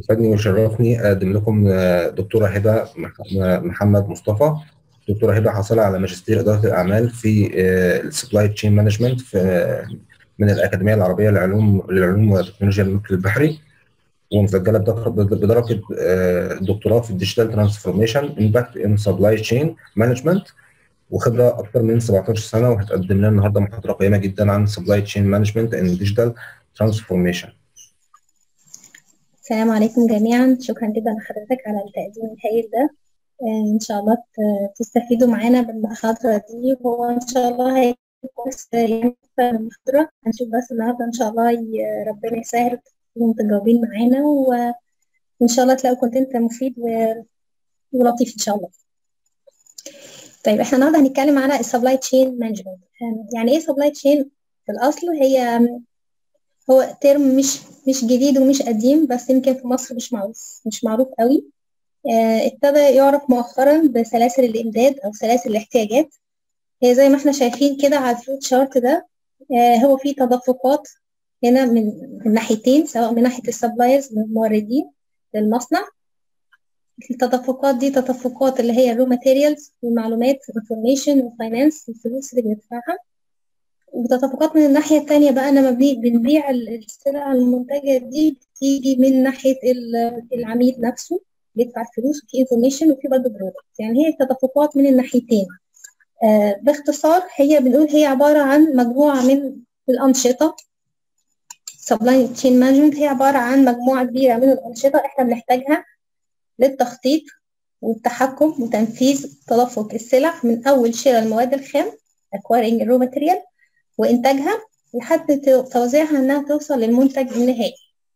يسعدني ويشرفني اقدم لكم دكتوره هبه محمد مصطفى دكتوره هبه حاصله على ماجستير اداره الاعمال في السبلاي تشين مانجمنت في من الاكاديميه العربيه للعلوم للعلوم وتكنولوجيا النقل البحري ومسجله بدرجه دكتوراه في الديجيتال ترانسفورميشن امباكت ان سبلاي تشين مانجمنت وخبره اكثر من 17 سنه وهتقدم لنا النهارده محاضره قيمه جدا عن سبلاي تشين مانجمنت ان ديجيتال ترانسفورميشن السلام عليكم جميعا شكرا جدا لحضرتك على التقديم الهائل ده ان شاء الله تستفيدوا معانا بالمحاضره دي وهو ان شاء الله هيكون يعني المحاضره هنشوف بس النهارده ان شاء الله ربنا يسهل تكونوا متجاوبين معانا وان شاء الله تلاقوا كونتنت مفيد ولطيف ان شاء الله طيب احنا النهارده هنتكلم على السبلاي تشين مانجمنت يعني ايه سبلاي تشين في الاصل هي هو ترم مش مش جديد ومش قديم بس يمكن في مصر مش معروف مش معروف قوي اه ابتدى يعرف مؤخرا بسلاسل الامداد او سلاسل الاحتياجات هي زي ما احنا شايفين كده على الفلوت شارت ده اه هو في تدفقات هنا من من ناحيتين سواء من ناحيه السبلايرز من الموردين للمصنع التدفقات دي تدفقات اللي هي الرو ماتيريالز والمعلومات انفورميشن وفاينانس الفلوس اللي بندفعها وتدفقات من الناحية التانية بقى لما بنبيع السلع المنتجة دي بتيجي من ناحية العميل نفسه بيدفع الفلوس وفي انفورميشن وفي برضه برودكت يعني هي تدفقات من الناحيتين آه باختصار هي بنقول هي عبارة عن مجموعة من الأنشطة سبلاي تشين مانجمنت هي عبارة عن مجموعة كبيرة من الأنشطة احنا بنحتاجها للتخطيط والتحكم وتنفيذ تدفق السلع من أول شراء المواد الخام acquiring raw material وإنتاجها لحد توزيعها إنها توصل للمنتج النهائي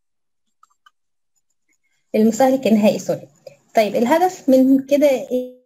المستهلك النهائي سوري طيب الهدف من كده إيه؟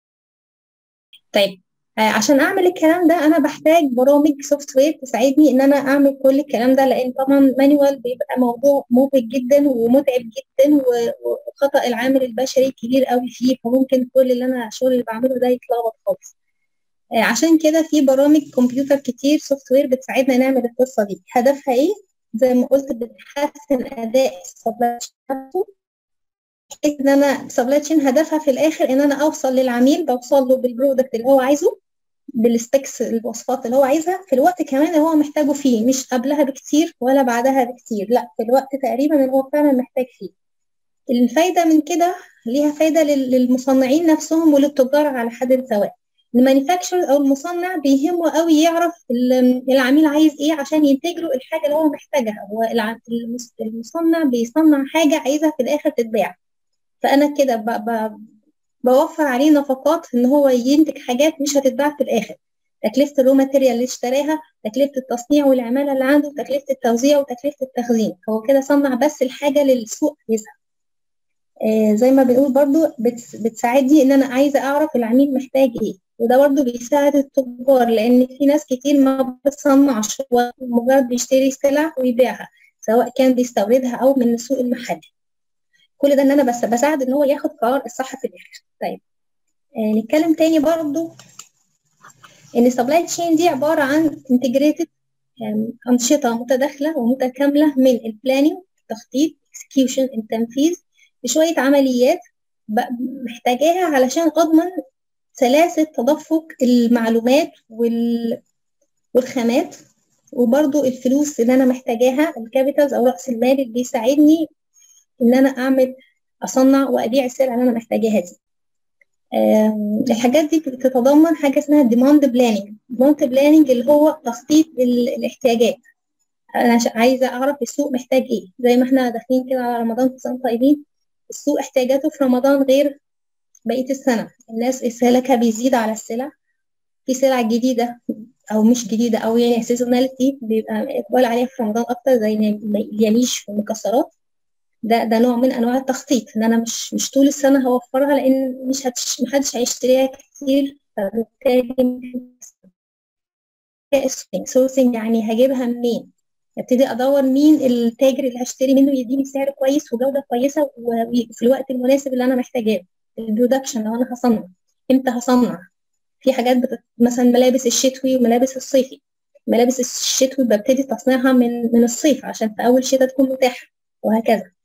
طيب عشان اعمل الكلام ده انا بحتاج برامج سوفت وير تساعدني ان انا اعمل كل الكلام ده لان طبعا مانوال بيبقى موضوع مرهق جدا ومتعب جدا وخطا العامل البشري كبير قوي فيه فممكن كل اللي انا الشغل اللي بعمله ده يتلخبط خالص عشان كده في برامج كمبيوتر كتير سوفت وير بتساعدنا نعمل القصه دي هدفها ايه زي ما قلت بتحسن اداء السبلاي ان انا سبلاي تشين هدفها في الاخر ان انا اوصل للعميل بوصل له بالبرودكت اللي هو عايزه بالسبيكس الوصفات اللي هو عايزها في الوقت كمان اللي هو محتاجه فيه مش قبلها بكتير ولا بعدها بكتير لا في الوقت تقريبا اللي هو فعلا محتاج فيه الفايدة من كده ليها فايدة للمصنعين نفسهم وللتجار على حد سواء المانيفاكتشر او المصنع بيهمه قوي يعرف العميل عايز ايه عشان ينتج له الحاجه اللي هو محتاجها هو المصنع بيصنع حاجه عايزها في الاخر تتباع فانا كده بوفر عليه نفقات ان هو ينتج حاجات مش هتتباع في الاخر تكلفه الرو ماتيريال اللي اشتراها تكلفه التصنيع والعماله اللي عنده تكلفه التوزيع وتكلفه التخزين هو كده صنع بس الحاجه للسوق عايزها آه زي ما بنقول برضو بتساعدني ان انا عايزه اعرف العميل محتاج ايه وده برضو بيساعد التجار لان في ناس كتير ما بتصنعش هو مجرد بيشتري سلع ويبيعها سواء كان بيستوردها او من السوق المحلي كل ده ان انا بس بساعد ان هو ياخد قرار الصح في الاخر طيب آه نتكلم تاني برضو ان السبلاي تشين دي عباره عن انتجريتد يعني انشطه متداخله ومتكامله من البلاننج التخطيط اكسكيوشن التنفيذ بشويه عمليات محتاجاها علشان اضمن سلاسة تدفق المعلومات وال... والخامات وبرضو الفلوس اللي أنا محتاجاها الكابيتالز أو رأس المال اللي بيساعدني إن أنا أعمل أصنع وأبيع السلع اللي أنا محتاجاها دي الحاجات دي بتتضمن حاجة اسمها ديماند بلاننج ديماند بلاننج اللي هو تخطيط الاحتياجات أنا عايزة أعرف السوق محتاج إيه زي ما إحنا داخلين كده على رمضان كل سنة طيبين السوق احتياجاته في رمضان غير بقية السنة الناس استهلاكها بيزيد على السلع في سلع جديدة أو مش جديدة أو يعني سيزوناليتي بيبقى إقبال عليها في رمضان أكتر زي اليميش والمكسرات ده ده نوع من أنواع التخطيط إن أنا مش مش طول السنة هوفرها لأن مش هتش محدش هيشتريها كتير فبالتالي سورسنج يعني هجيبها منين ابتدي ادور مين التاجر اللي هشتري منه يديني سعر كويس وجوده كويسه وفي الوقت المناسب اللي انا محتاجاه البرودكشن لو انا هصنع امتى هصنع في حاجات بتت... مثلا ملابس الشتوي وملابس الصيفي ملابس الشتوي ببتدي تصنيعها من من الصيف عشان في اول شتاء تكون متاحه وهكذا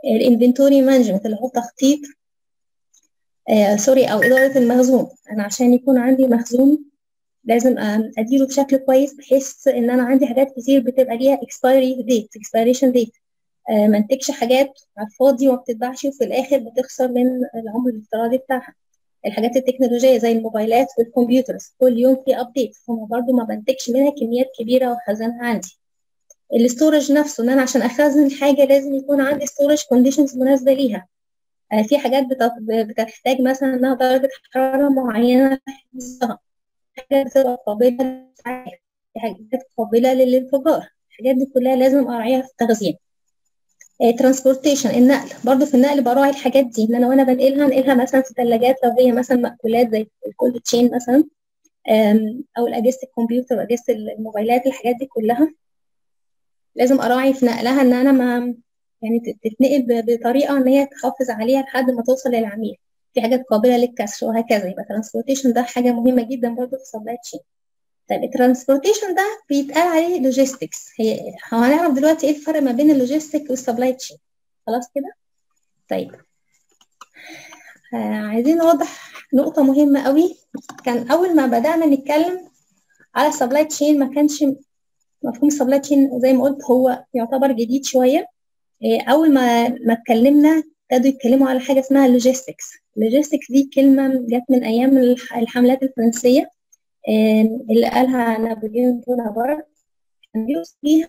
الانفنتوري مانجمنت اللي هو تخطيط آه سوري او اداره المخزون انا عشان يكون عندي مخزون لازم اديره بشكل كويس بحيث ان انا عندي حاجات كتير بتبقى ليها expiry date expiration date آه ما انتجش حاجات على الفاضي وما بتتباعش وفي الاخر بتخسر من العمر الافتراضي بتاعها الحاجات التكنولوجيه زي الموبايلات والكمبيوترز كل يوم في ابديت فما برضو ما بنتجش منها كميات كبيره واخزنها عندي الاستورج نفسه ان انا عشان اخزن حاجه لازم يكون عندي ستورج كونديشنز مناسبه ليها آه في حاجات بتحتاج مثلا انها درجه حراره معينه تحفظها حاجات بتبقى قابله للسعاده في حاجات قابله للانفجار الحاجات دي كلها لازم اراعيها في التخزين ترانسبورتيشن النقل برضو في النقل براعي الحاجات دي ان انا وانا بنقلها انقلها مثلا في ثلاجات لو هي مثلا مأكولات زي الكولد تشين مثلا او اجهزه الكمبيوتر واجهزه الموبايلات الحاجات دي كلها لازم اراعي في نقلها ان انا ما يعني تتنقل بطريقه ان هي تحافظ عليها لحد ما توصل للعميل في حاجات قابله للكسر وهكذا يبقى ترانسبورتيشن ده حاجه مهمه جدا برضو في السبلاي تشين طيب الترانسبورتيشن ده بيتقال عليه لوجيستكس هي هنعرف دلوقتي ايه الفرق ما بين اللوجيستيك والسبلاي تشين خلاص كده طيب آه عايزين نوضح نقطه مهمه قوي كان اول ما بدانا نتكلم على السبلاي تشين ما كانش مفهوم السبلاي تشين زي ما قلت هو يعتبر جديد شويه اول ما ما اتكلمنا ابتدوا يتكلموا على حاجه اسمها اللوجيستكس اللوجيستكس دي كلمه جت من ايام الحملات الفرنسيه اللي قالها نابليون بونابرت كان بيوصف فيها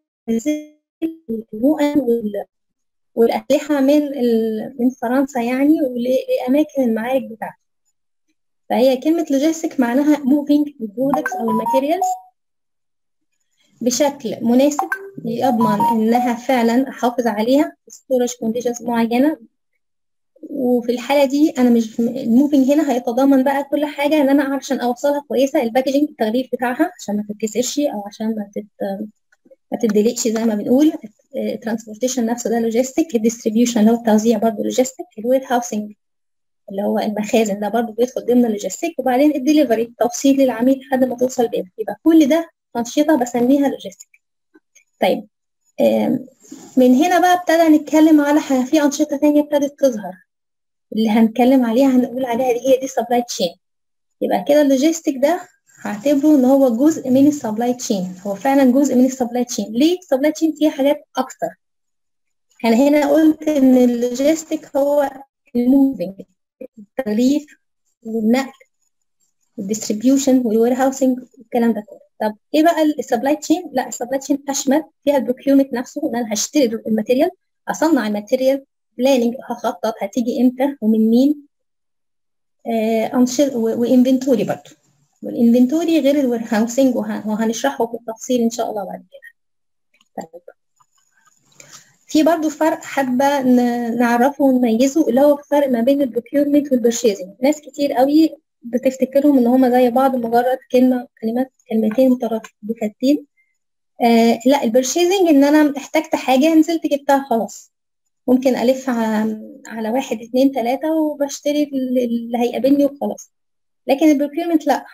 المؤن والأسلحة من من فرنسا يعني ولأماكن المعارك بتاعته فهي كلمة لوجيستيك معناها moving البرودكتس أو الماتيريالز بشكل مناسب يضمن إنها فعلا أحافظ عليها ستورج كونديشنز معينة وفي الحالة دي أنا مش الموفينج هنا هيتضمن بقى كل حاجة إن أنا عشان أوصلها كويسة الباكجينج التغليف بتاعها عشان ما تتكسرش أو عشان ما تت ما تدلقش زي ما بنقول الترانسبورتيشن نفسه ده لوجيستيك الديستريبيوشن اللي هو التوزيع برضه لوجيستيك الوير هاوسنج اللي هو المخازن ده برضه بيدخل ضمن اللوجيستيك وبعدين الدليفري التوصيل للعميل لحد ما توصل بيته يبقى كل ده أنشطة بسميها لوجيستيك طيب من هنا بقى ابتدى نتكلم على في أنشطة تانية ابتدت تظهر اللي هنتكلم عليها هنقول عليها دي هي دي سبلاي تشين يبقى كده اللوجيستيك ده هعتبره ان هو جزء من السبلاي تشين هو فعلا جزء من السبلاي تشين ليه السبلاي تشين فيها حاجات اكتر انا هنا قلت ان اللوجيستيك هو الموفينج التغليف والنقل والديستريبيوشن والوير هاوسنج والكلام ده كله طب ايه بقى السبلاي تشين لا السبلاي تشين اشمل فيها البروكيومنت نفسه ان انا هشتري الماتيريال اصنع الماتيريال بلاننج هخطط هتيجي امتى ومن مين آه انشر وانفنتوري برضه والانفنتوري غير الوير هاوسنج وهنشرحه بالتفصيل ان شاء الله بعد كده طيب في برضه فرق حابة نعرفه ونميزه اللي هو الفرق ما بين البروكيورمنت والبرشيزنج ناس كتير قوي بتفتكرهم ان هما زي بعض مجرد كلمة كلمات كلمتين مترادفتين آه لا البرشيزنج ان انا احتجت حاجة نزلت جبتها خلاص ممكن ألف على واحد اتنين تلاتة وبشتري اللي هيقابلني وخلاص لكن البروكيرمنت لأ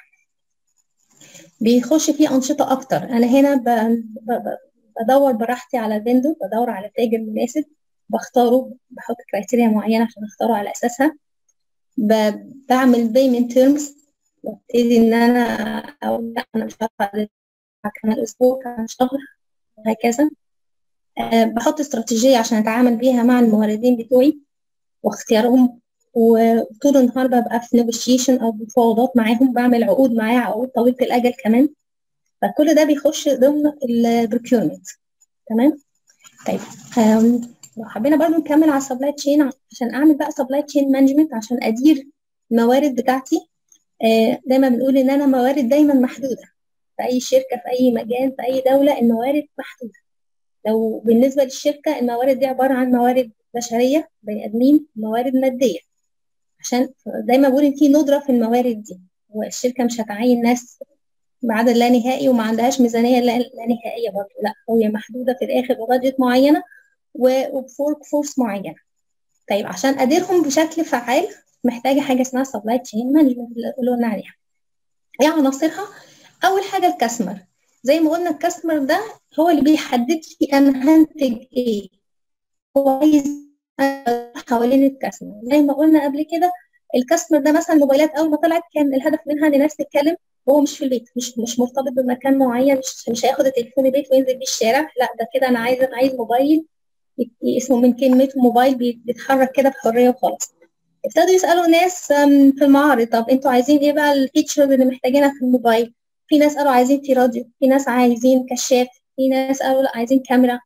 بيخش فيه أنشطة أكتر أنا هنا ب... ب... ب... بدور براحتي على الفندور بدور على تاجر مناسب بختاره بحط كرايتيريا معينة عشان أختاره على أساسها ب... بعمل بيمنت تيرمز ببتدي إن أنا أقول لأ أنا مش هدفع كمان أسبوع كمان شهر وهكذا أه بحط استراتيجية عشان أتعامل بيها مع الموردين بتوعي واختيارهم وطول النهار ببقى في نيجوشيشن أو مفاوضات معاهم بعمل عقود معايا عقود طويلة الأجل كمان فكل ده بيخش ضمن البروكيورمنت تمام طيب لو حبينا برضو نكمل على السبلاي تشين عشان أعمل بقى سبلاي تشين مانجمنت عشان أدير الموارد بتاعتي أه دايما بنقول إن أنا موارد دايما محدودة في أي شركة في أي مجال في أي دولة الموارد محدودة لو بالنسبة للشركة الموارد دي عبارة عن موارد بشرية بني آدمين موارد مادية عشان دايما بقول إن في ندرة في الموارد دي والشركة مش هتعين ناس بعدد لا نهائي وما عندهاش ميزانية لا نهائية برضه لا هي محدودة في الآخر ببادجت معينة وبفورك فورس معينة طيب عشان أديرهم بشكل فعال محتاجة حاجة اسمها سبلاي تشين مانجمنت اللي قلنا عليها ايه عناصرها أول حاجة الكاستمر زي ما قلنا الكاستمر ده هو اللي بيحدد لي انا هنتج ايه هو عايز حوالين الكاستمر زي ما قلنا قبل كده الكاستمر ده مثلا الموبايلات اول ما طلعت كان الهدف منها ان الناس تتكلم وهو مش في البيت مش مش مرتبط بمكان معين مش مش هياخد التليفون البيت وينزل بيه الشارع لا ده كده انا عايز عايز موبايل اسمه من كلمة موبايل بيتحرك كده بحرية وخلاص ابتدوا يسألوا ناس في المعارض طب انتوا عايزين ايه بقى الفيتشرز اللي محتاجينها في الموبايل في ناس قالوا عايزين في راديو في ناس عايزين كشاف في ناس قالوا لا عايزين كاميرا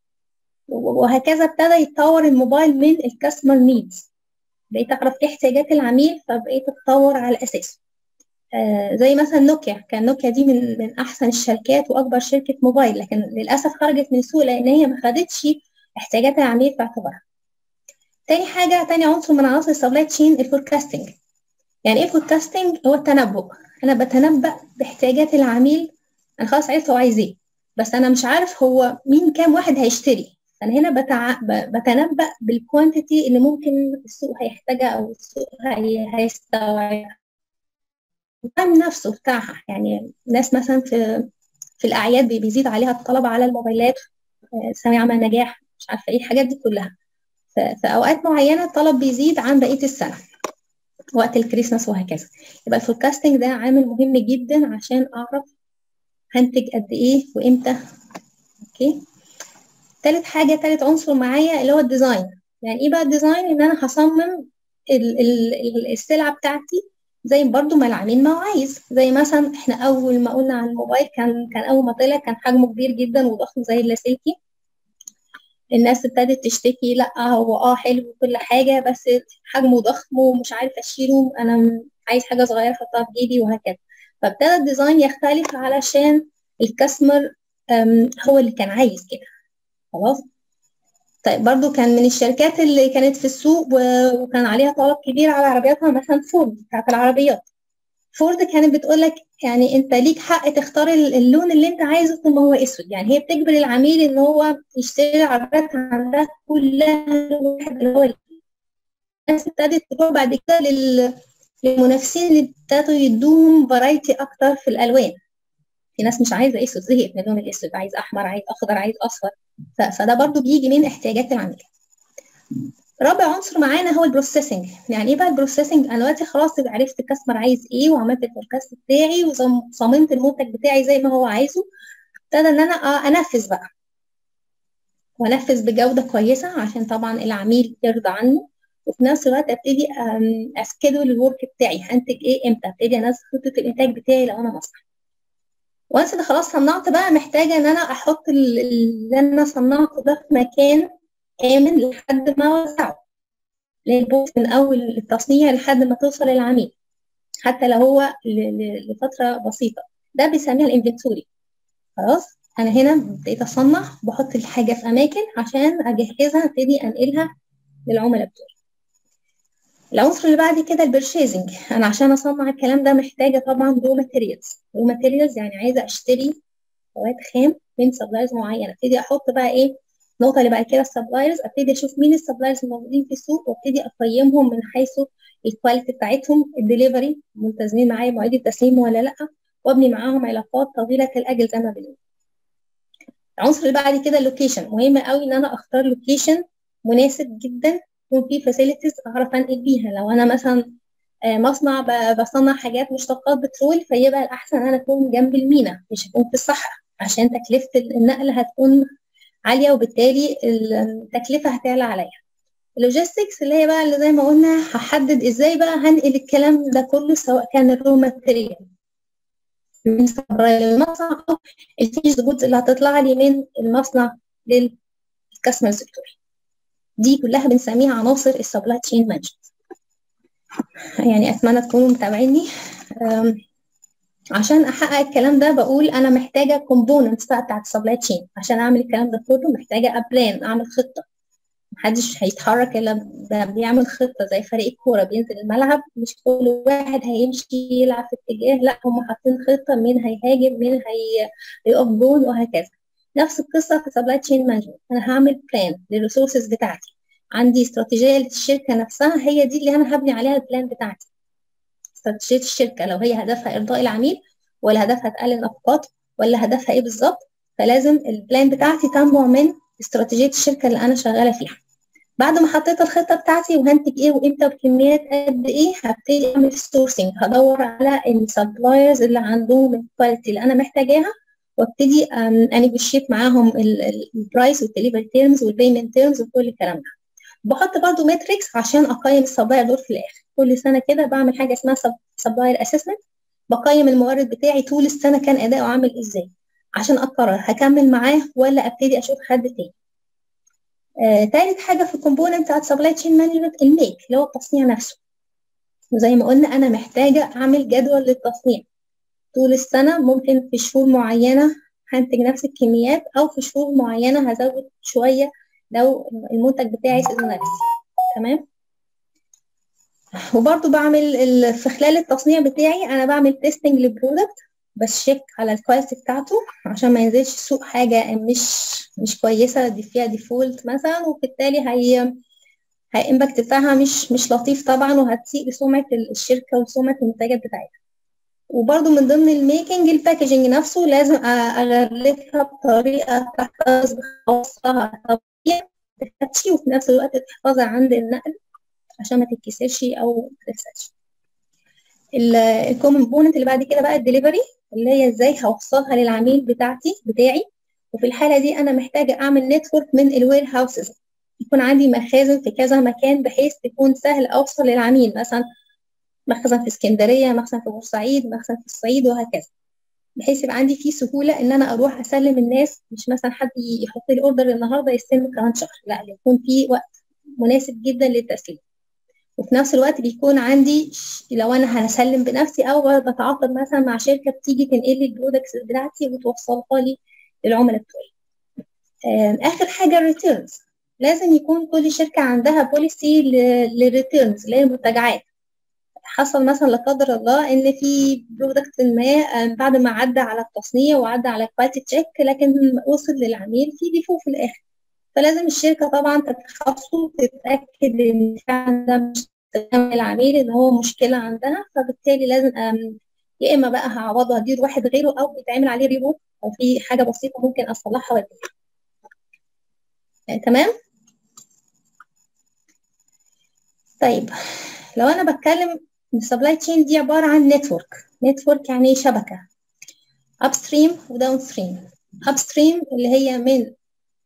وهكذا ابتدى يتطور الموبايل من الكاستمر نيدز بقيت اعرف ايه احتياجات العميل فبقيت اتطور على اساسه آه زي مثلا نوكيا كان نوكيا دي من من احسن الشركات واكبر شركه موبايل لكن للاسف خرجت من السوق لان هي ما خدتش احتياجات العميل في اعتبارها تاني حاجه تاني عنصر من عناصر السبلاي تشين الفوركاستنج يعني ايه الفوركاستنج هو التنبؤ انا بتنبأ باحتياجات العميل انا خلاص عرفت هو عايز ايه بس انا مش عارف هو مين كام واحد هيشتري انا هنا بتع... بتنبأ بالكوانتيتي اللي ممكن السوق هيحتاجها او السوق هي... هيستوعبها التايم نفسه بتاعها يعني ناس مثلا في في الاعياد بيزيد عليها الطلب على الموبايلات ثانوية عامة نجاح مش عارفة ايه الحاجات دي كلها في اوقات معينة الطلب بيزيد عن بقية السنة وقت الكريسماس وهكذا يبقى الفوركاستنج ده عامل مهم جدا عشان اعرف هنتج قد ايه وامتى اوكي تالت حاجة تالت عنصر معايا اللي هو الديزاين يعني ايه بقى الديزاين ان انا هصمم ال ال السلعة بتاعتي زي برضو ما العميل ما هو عايز زي مثلا احنا اول ما قلنا عن الموبايل كان كان اول ما طلع كان حجمه كبير جدا وضخم زي اللاسلكي الناس ابتدت تشتكي لا هو اه حلو وكل حاجة بس حجمه ضخم ومش عارفة اشيله انا عايز حاجة صغيرة احطها في جيبي وهكذا فابتدى الديزاين يختلف علشان الكاستمر هو اللي كان عايز كده خلاص طيب برضو كان من الشركات اللي كانت في السوق وكان عليها طلب كبير على عربياتها مثلا فورد بتاعت العربيات فورد كانت بتقول لك يعني انت ليك حق تختار اللون اللي انت عايزه طول ما هو اسود يعني هي بتجبر العميل ان هو يشتري العربيات عندها كلها واحد اللي هو الناس ابتدت تروح بعد كده لل... للمنافسين اللي ابتدوا يدوهم فرايتي اكتر في الالوان في ناس مش عايزه اسود زهقت من اللون الاسود عايز احمر عايز اخضر عايز اصفر فده برضو بيجي من احتياجات العميل رابع عنصر معانا هو البروسيسنج يعني ايه بقى البروسيسنج انا دلوقتي خلاص عرفت الكاستمر عايز ايه وعملت الفوركاست بتاعي وصممت المنتج بتاعي زي ما هو عايزه ابتدى ان انا انفذ بقى وانفذ بجوده كويسه عشان طبعا العميل يرضى عنه وفي نفس الوقت ابتدي اسكيدول الورك بتاعي هنتج ايه امتى ابتدي انزل خطه الانتاج بتاعي لو انا مصنع وانس ان خلاص صنعت بقى محتاجه ان انا احط اللي انا صنعته ده في مكان امن لحد ما اوزعه للبوت من اول التصنيع لحد ما توصل للعميل حتى لو هو لفتره بسيطه ده بيسميها الانفنتوري خلاص انا هنا بقيت اصنع بحط الحاجه في اماكن عشان اجهزها ابتدي انقلها للعملاء بتوعي العنصر اللي بعد كده البرشيزنج انا عشان اصنع الكلام ده محتاجه طبعا رو ماتيريالز رو ماتيريالز يعني عايزه اشتري مواد خام من سبلايرز معينه ابتدي احط بقى ايه النقطه اللي بعد كده السبلايرز ابتدي اشوف مين السبلايرز الموجودين في السوق وابتدي اقيمهم من حيث الكواليتي بتاعتهم الدليفري ملتزمين معايا مواعيد التسليم ولا لا وابني معاهم علاقات طويله الاجل زي ما بنقول العنصر اللي بعد كده اللوكيشن مهم قوي ان انا اختار لوكيشن مناسب جدا يكون فيه فاسيلتيز اعرف انقل بيها لو انا مثلا مصنع بصنع حاجات مشتقات بترول فيبقى الاحسن ان انا اكون جنب المينا مش هكون في الصحراء عشان تكلفه النقل هتكون عاليه وبالتالي التكلفه هتعلى عليا اللوجيستكس اللي هي بقى اللي زي ما قلنا هحدد ازاي بقى هنقل الكلام ده كله سواء كان الرو ماتيريال من للمصنع او الفينيش جودز اللي هتطلع لي من المصنع للكاستمر سيكتور دي كلها بنسميها عناصر السبلاي تشين مانجمنت يعني اتمنى تكونوا متابعيني عشان احقق الكلام ده بقول انا محتاجه كومبوننتس بقى بتاعت السبلاي تشين عشان اعمل الكلام ده كله محتاجه ابلان اعمل خطه محدش هيتحرك الا بيعمل خطه زي فريق الكوره بينزل الملعب مش كل واحد هيمشي يلعب في اتجاه لا هم حاطين خطه مين هيهاجم مين هيقف جول وهكذا نفس القصه في سبلاي تشين مانجمنت انا هعمل بلان للريسورسز بتاعتي عندي استراتيجيه للشركه نفسها هي دي اللي انا هبني عليها البلان بتاعتي استراتيجيه الشركه لو هي هدفها ارضاء العميل ولا هدفها تقلل نفقات ولا هدفها ايه بالظبط فلازم البلان بتاعتي تنبع من استراتيجيه الشركه اللي انا شغاله فيها بعد ما حطيت الخطه بتاعتي وهنتج ايه وامتى بكميات قد ايه هبتدي اعمل سورسنج هدور على السبلايرز اللي عندهم الكواليتي اللي انا محتاجاها وابتدي انيجوشيت معاهم البرايس والدليفري تيرمز والبيمنت تيرمز وكل الكلام ده بحط برضو ماتريكس عشان اقيم السبلاير دول في الاخر كل سنه كده بعمل حاجه اسمها سبلاير اسسمنت بقيم المورد بتاعي طول السنه كان اداؤه عامل ازاي عشان اقرر هكمل معاه ولا ابتدي اشوف حد تاني آه، تالت حاجه في الكومبوننت بتاعت سبلاي تشين مانجمنت الميك اللي هو التصنيع نفسه وزي ما قلنا انا محتاجه اعمل جدول للتصنيع طول السنه ممكن في شهور معينه هنتج نفس الكميات او في شهور معينه هزود شويه لو المنتج بتاعي سيزوناليتي تمام وبرضو بعمل ال... في خلال التصنيع بتاعي انا بعمل تيستنج للبرودكت بشيك على الكواليتي بتاعته عشان ما ينزلش السوق حاجه مش مش كويسه دي فيها ديفولت مثلا وبالتالي هي هيمباكت بتاعها مش مش لطيف طبعا وهتسيء لسمعه الشركه وسمعه المنتجات بتاعتها وبرضو من ضمن الميكنج الباكجينج نفسه لازم اغلفها بطريقه تحتفظ بخواصها طبيعيه تفتشي وفي نفس الوقت تحفظها عند النقل عشان ما تتكسرش او ما تفسدش الكومبوننت اللي بعد كده بقى الدليفري اللي هي ازاي هوصلها للعميل بتاعتي بتاعي وفي الحاله دي انا محتاجه اعمل نتورك من الوير هاوسز يكون عندي مخازن في كذا مكان بحيث تكون سهل اوصل للعميل مثلا مخزن في اسكندريه مخزن في بورسعيد مخزن في الصعيد وهكذا بحيث يبقى عندي فيه سهوله ان انا اروح اسلم الناس مش مثلا حد يحط لي اوردر النهارده يستلم كمان شهر لا يكون في وقت مناسب جدا للتسليم وفي نفس الوقت بيكون عندي لو انا هسلم بنفسي او بتعاقد مثلا مع شركه بتيجي تنقل لي البرودكتس بتاعتي وتوصلها لي للعملاء بتوعي اخر حاجه الريتيرنز لازم يكون كل شركه عندها بوليسي للريتيرنز اللي هي المرتجعات حصل مثلا لا قدر الله ان في برودكت ما بعد ما عدى على التصنيع وعدى على كواليتي تشيك لكن وصل للعميل في ديفو في الاخر فلازم الشركه طبعا تتخصص وتتاكد ان فعلا ده مش العميل ان هو مشكله عندها فبالتالي لازم يا اما بقى هعوضه هدير واحد غيره او بيتعمل عليه ريبوت او في حاجه بسيطه ممكن اصلحها واديها يعني تمام طيب لو انا بتكلم السبلاي تشين دي عباره عن نتورك نتورك يعني شبكه ابستريم وداون ستريم ابستريم اللي هي من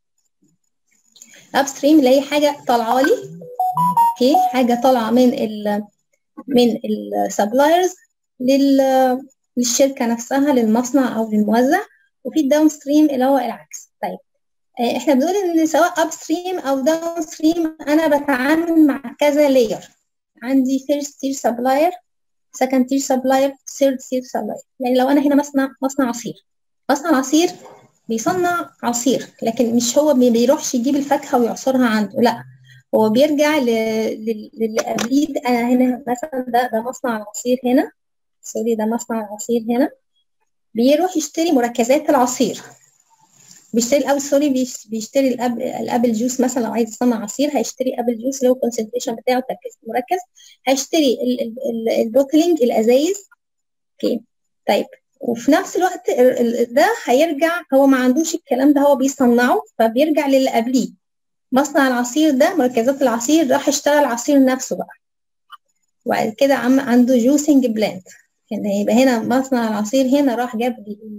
ابستريم اللي هي حاجه طالعه لي اوكي حاجه طالعه من ال من السبلايرز لل للشركه نفسها للمصنع او للموزع وفي الداون ستريم اللي هو العكس طيب احنا بنقول ان سواء اب ستريم او داون ستريم انا بتعامل مع كذا لاير عندي فيرست تير سبلاير سكند تير سبلاير ثيرد تير سبلاير يعني لو انا هنا مصنع مصنع عصير مصنع عصير بيصنع عصير لكن مش هو ما بيروحش يجيب الفاكهه ويعصرها عنده لا هو بيرجع للي قبليه انا هنا مثلا ده ده مصنع العصير هنا سوري ده مصنع العصير هنا بيروح يشتري مركزات العصير بيشتري الابل سوري بيشتري الابل الابل جوس مثلا لو عايز يصنع عصير هيشتري ابل جوس اللي هو الكونسنتريشن بتاعه تركيز مركز هيشتري البوتلينج الازايز اوكي طيب وفي نفس الوقت ده هيرجع هو ما عندوش الكلام ده هو بيصنعه فبيرجع للي قبليه مصنع العصير ده مركزات العصير راح يشتغل عصير نفسه بقى وبعد كده عم عنده جوسنج بلانت يعني يبقى هنا مصنع العصير هنا راح جاب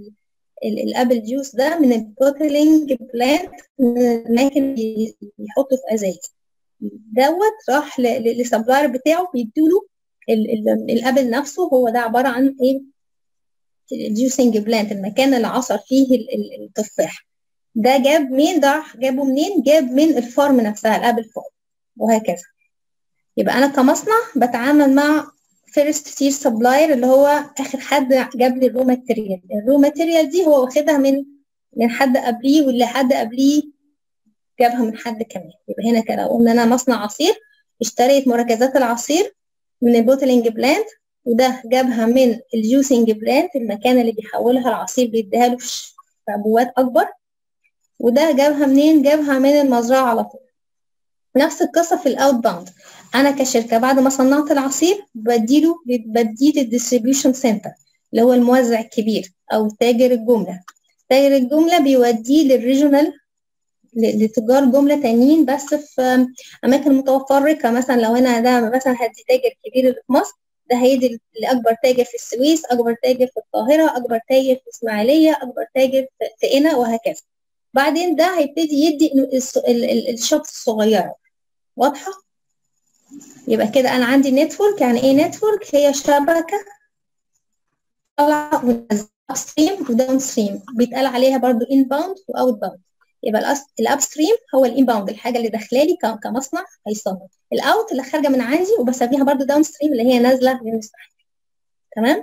الابل جوس ده من البوتلينج بلانت الاماكن يحطه في ازايز دوت راح للسبلاير بتاعه بيديله الابل نفسه هو ده عباره عن ايه الجوسنج بلانت المكان اللي عصر فيه التفاح ده جاب مين ده جابه منين جاب من الفارم نفسها الابل فارم وهكذا يبقى انا كمصنع بتعامل مع فيرست تير سبلاير اللي هو اخر حد جاب لي الرو ماتيريال الرو ماتيريال دي هو واخدها من من حد قبليه واللي حد قبليه جابها من حد كمان يبقى هنا كده قلنا انا مصنع عصير اشتريت مركزات العصير من البوتلينج بلانت وده جابها من الجوسنج بلانت المكان اللي بيحولها العصير بيديها له في عبوات اكبر وده جابها منين جابها من المزرعه على طول نفس القصه في الاوت باوند انا كشركه بعد ما صنعت العصير بديله بديه الديستريبيوشن سنتر اللي هو الموزع الكبير او تاجر الجمله تاجر الجمله بيوديه للريجونال لتجار جمله تانيين بس في اماكن متفرقه مثلا لو انا ده مثلا هدي تاجر كبير اللي في مصر ده هيدي لاكبر تاجر في السويس اكبر تاجر في القاهره اكبر تاجر في اسماعيليه اكبر تاجر في قنا وهكذا بعدين ده هيبتدي يدي الشوبس الصغيره واضحه يبقى كده انا عندي نتورك يعني ايه نتورك هي شبكه طالعه ونازله ستريم وداون ستريم بيتقال عليها برضو ان باوند واوت باوند يبقى الاب ستريم هو الان باوند الحاجه اللي داخله لي كمصنع هيصنع الاوت اللي خارجه من عندي وبسميها برضو داون ستريم اللي هي نازله من المستحيل تمام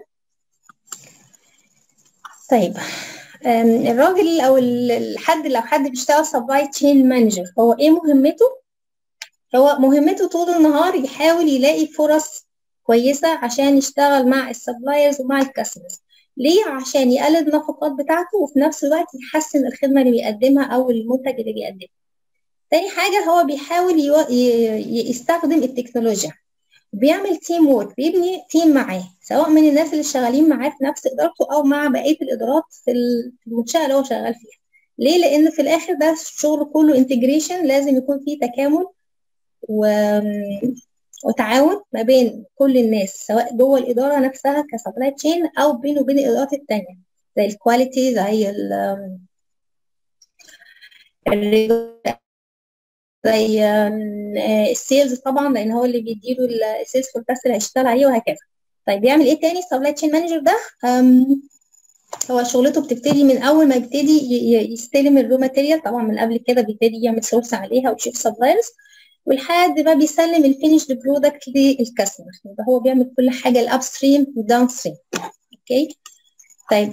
طيب الراجل او الحد لو حد بيشتغل سبلاي تشين مانجر هو ايه مهمته هو مهمته طول النهار يحاول يلاقي فرص كويسه عشان يشتغل مع السبلايرز ومع الكاستمرز ليه عشان يقلل النفقات بتاعته وفي نفس الوقت يحسن الخدمه اللي بيقدمها او المنتج اللي بيقدمه تاني حاجه هو بيحاول يو... ي... يستخدم التكنولوجيا بيعمل تيم وورك بيبني تيم معاه سواء من الناس اللي شغالين معاه في نفس ادارته او مع بقيه الادارات في المنشاه اللي هو شغال فيها ليه لان في الاخر ده الشغل كله انتجريشن لازم يكون فيه تكامل و... وتعاون ما بين كل الناس سواء جوه الاداره نفسها كسبلاي تشين او بينه وبين الادارات التانية زي الكواليتي زي ال زي السيلز طبعا لان هو اللي بيديله السيلز فوركاست اللي هيشتغل عليه وهكذا طيب بيعمل ايه تاني السبلاي تشين مانجر ده هو شغلته بتبتدي من اول ما يبتدي يستلم الرو ماتيريال طبعا من قبل كده بيبتدي يعمل سورس عليها ويشوف سبلايرز ولحد ما بيسلم الفينيشد برودكت للكاستمر يبقى هو بيعمل كل حاجه الاب ستريم والداون ستريم اوكي طيب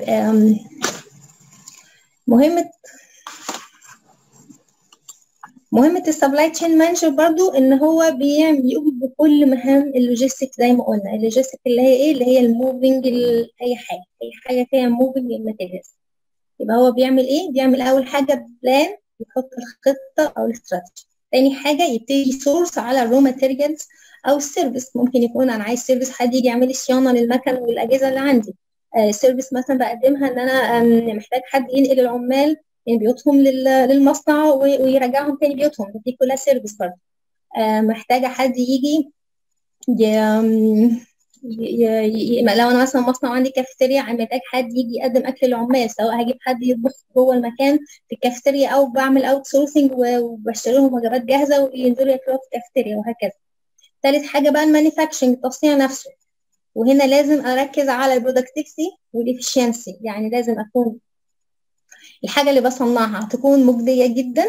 مهمه مهمة السبلاي تشين مانجر برضو ان هو بيعمل يقوم بكل مهام اللوجيستيك زي ما قلنا اللوجيستيك اللي هي ايه اللي هي الموفينج اي حاجة اي حاجة فيها موفينج الماتيريالز يبقى هو بيعمل ايه بيعمل اول حاجة بلان يحط الخطة او الاستراتيجي تاني حاجة يبتدي سورس على الرو ماتيريالز أو السيرفيس ممكن يكون أنا عايز سيرفيس حد يجي يعمل لي صيانة للمكن والأجهزة اللي عندي آه سيرفيس مثلا بقدمها إن أنا محتاج حد ينقل العمال من بيوتهم للمصنع ويرجعهم تاني بيوتهم دي كلها سيرفيس برضه آه محتاجة حد يجي ي... ي... لو انا مثلا مصنع عندي كافيتيريا محتاج حد يجي يقدم اكل للعمال سواء هجيب حد يطبخ جوه المكان في الكافيتيريا او بعمل اوت سورسنج وبشتري لهم وجبات جاهزه وينزلوا ياكلوها في الكافيتيريا وهكذا ثالث حاجه بقى المانيفاكتشرنج التصنيع نفسه وهنا لازم اركز على البرودكتيفيتي والافشنسي يعني لازم اكون الحاجه اللي بصنعها تكون مجديه جدا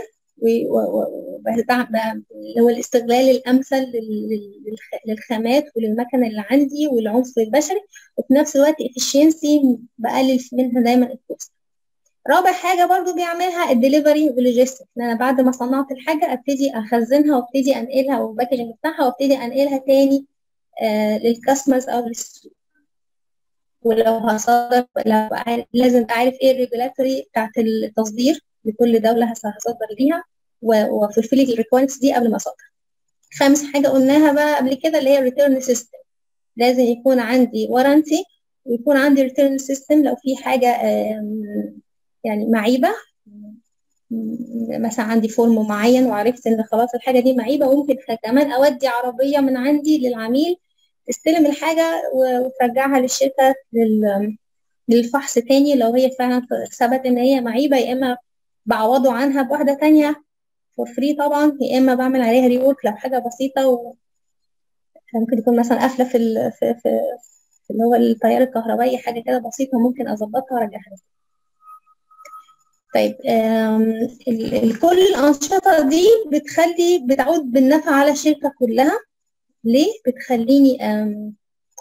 اللي هو الاستغلال الامثل للخامات وللمكنه اللي عندي والعنصر البشري وفي نفس الوقت افشنسي بقلل منها دايما الكوست رابع حاجة برضو بيعملها الدليفري واللوجيستيك ان انا بعد ما صنعت الحاجة ابتدي اخزنها وابتدي انقلها والباكجنج بتاعها وابتدي انقلها تاني آه للكاستمرز او للسوق ولو هصدر لو لازم اعرف ايه الريجولاتوري بتاعت التصدير لكل دولة هصدر ليها وفلفل الريكويرمنتس دي قبل ما اصدر خامس حاجه قلناها بقى قبل كده اللي هي الريتيرن سيستم لازم يكون عندي وارنتي ويكون عندي ريتيرن سيستم لو في حاجه يعني معيبه مثلا عندي فورم معين وعرفت ان خلاص الحاجه دي معيبه ممكن كمان اودي عربيه من عندي للعميل تستلم الحاجه وترجعها للشركه للفحص تاني لو هي فعلا ثبت ان هي معيبه يا اما بعوضه عنها بواحده تانية فور فري طبعا يا اما بعمل عليها ريورك لو حاجه بسيطه و ممكن يكون مثلا قافله في ال... في, في, في اللي هو التيار الكهربائي حاجه كده بسيطه ممكن اظبطها وارجعها طيب كل الانشطه دي بتخلي بتعود بالنفع على الشركه كلها ليه بتخليني أم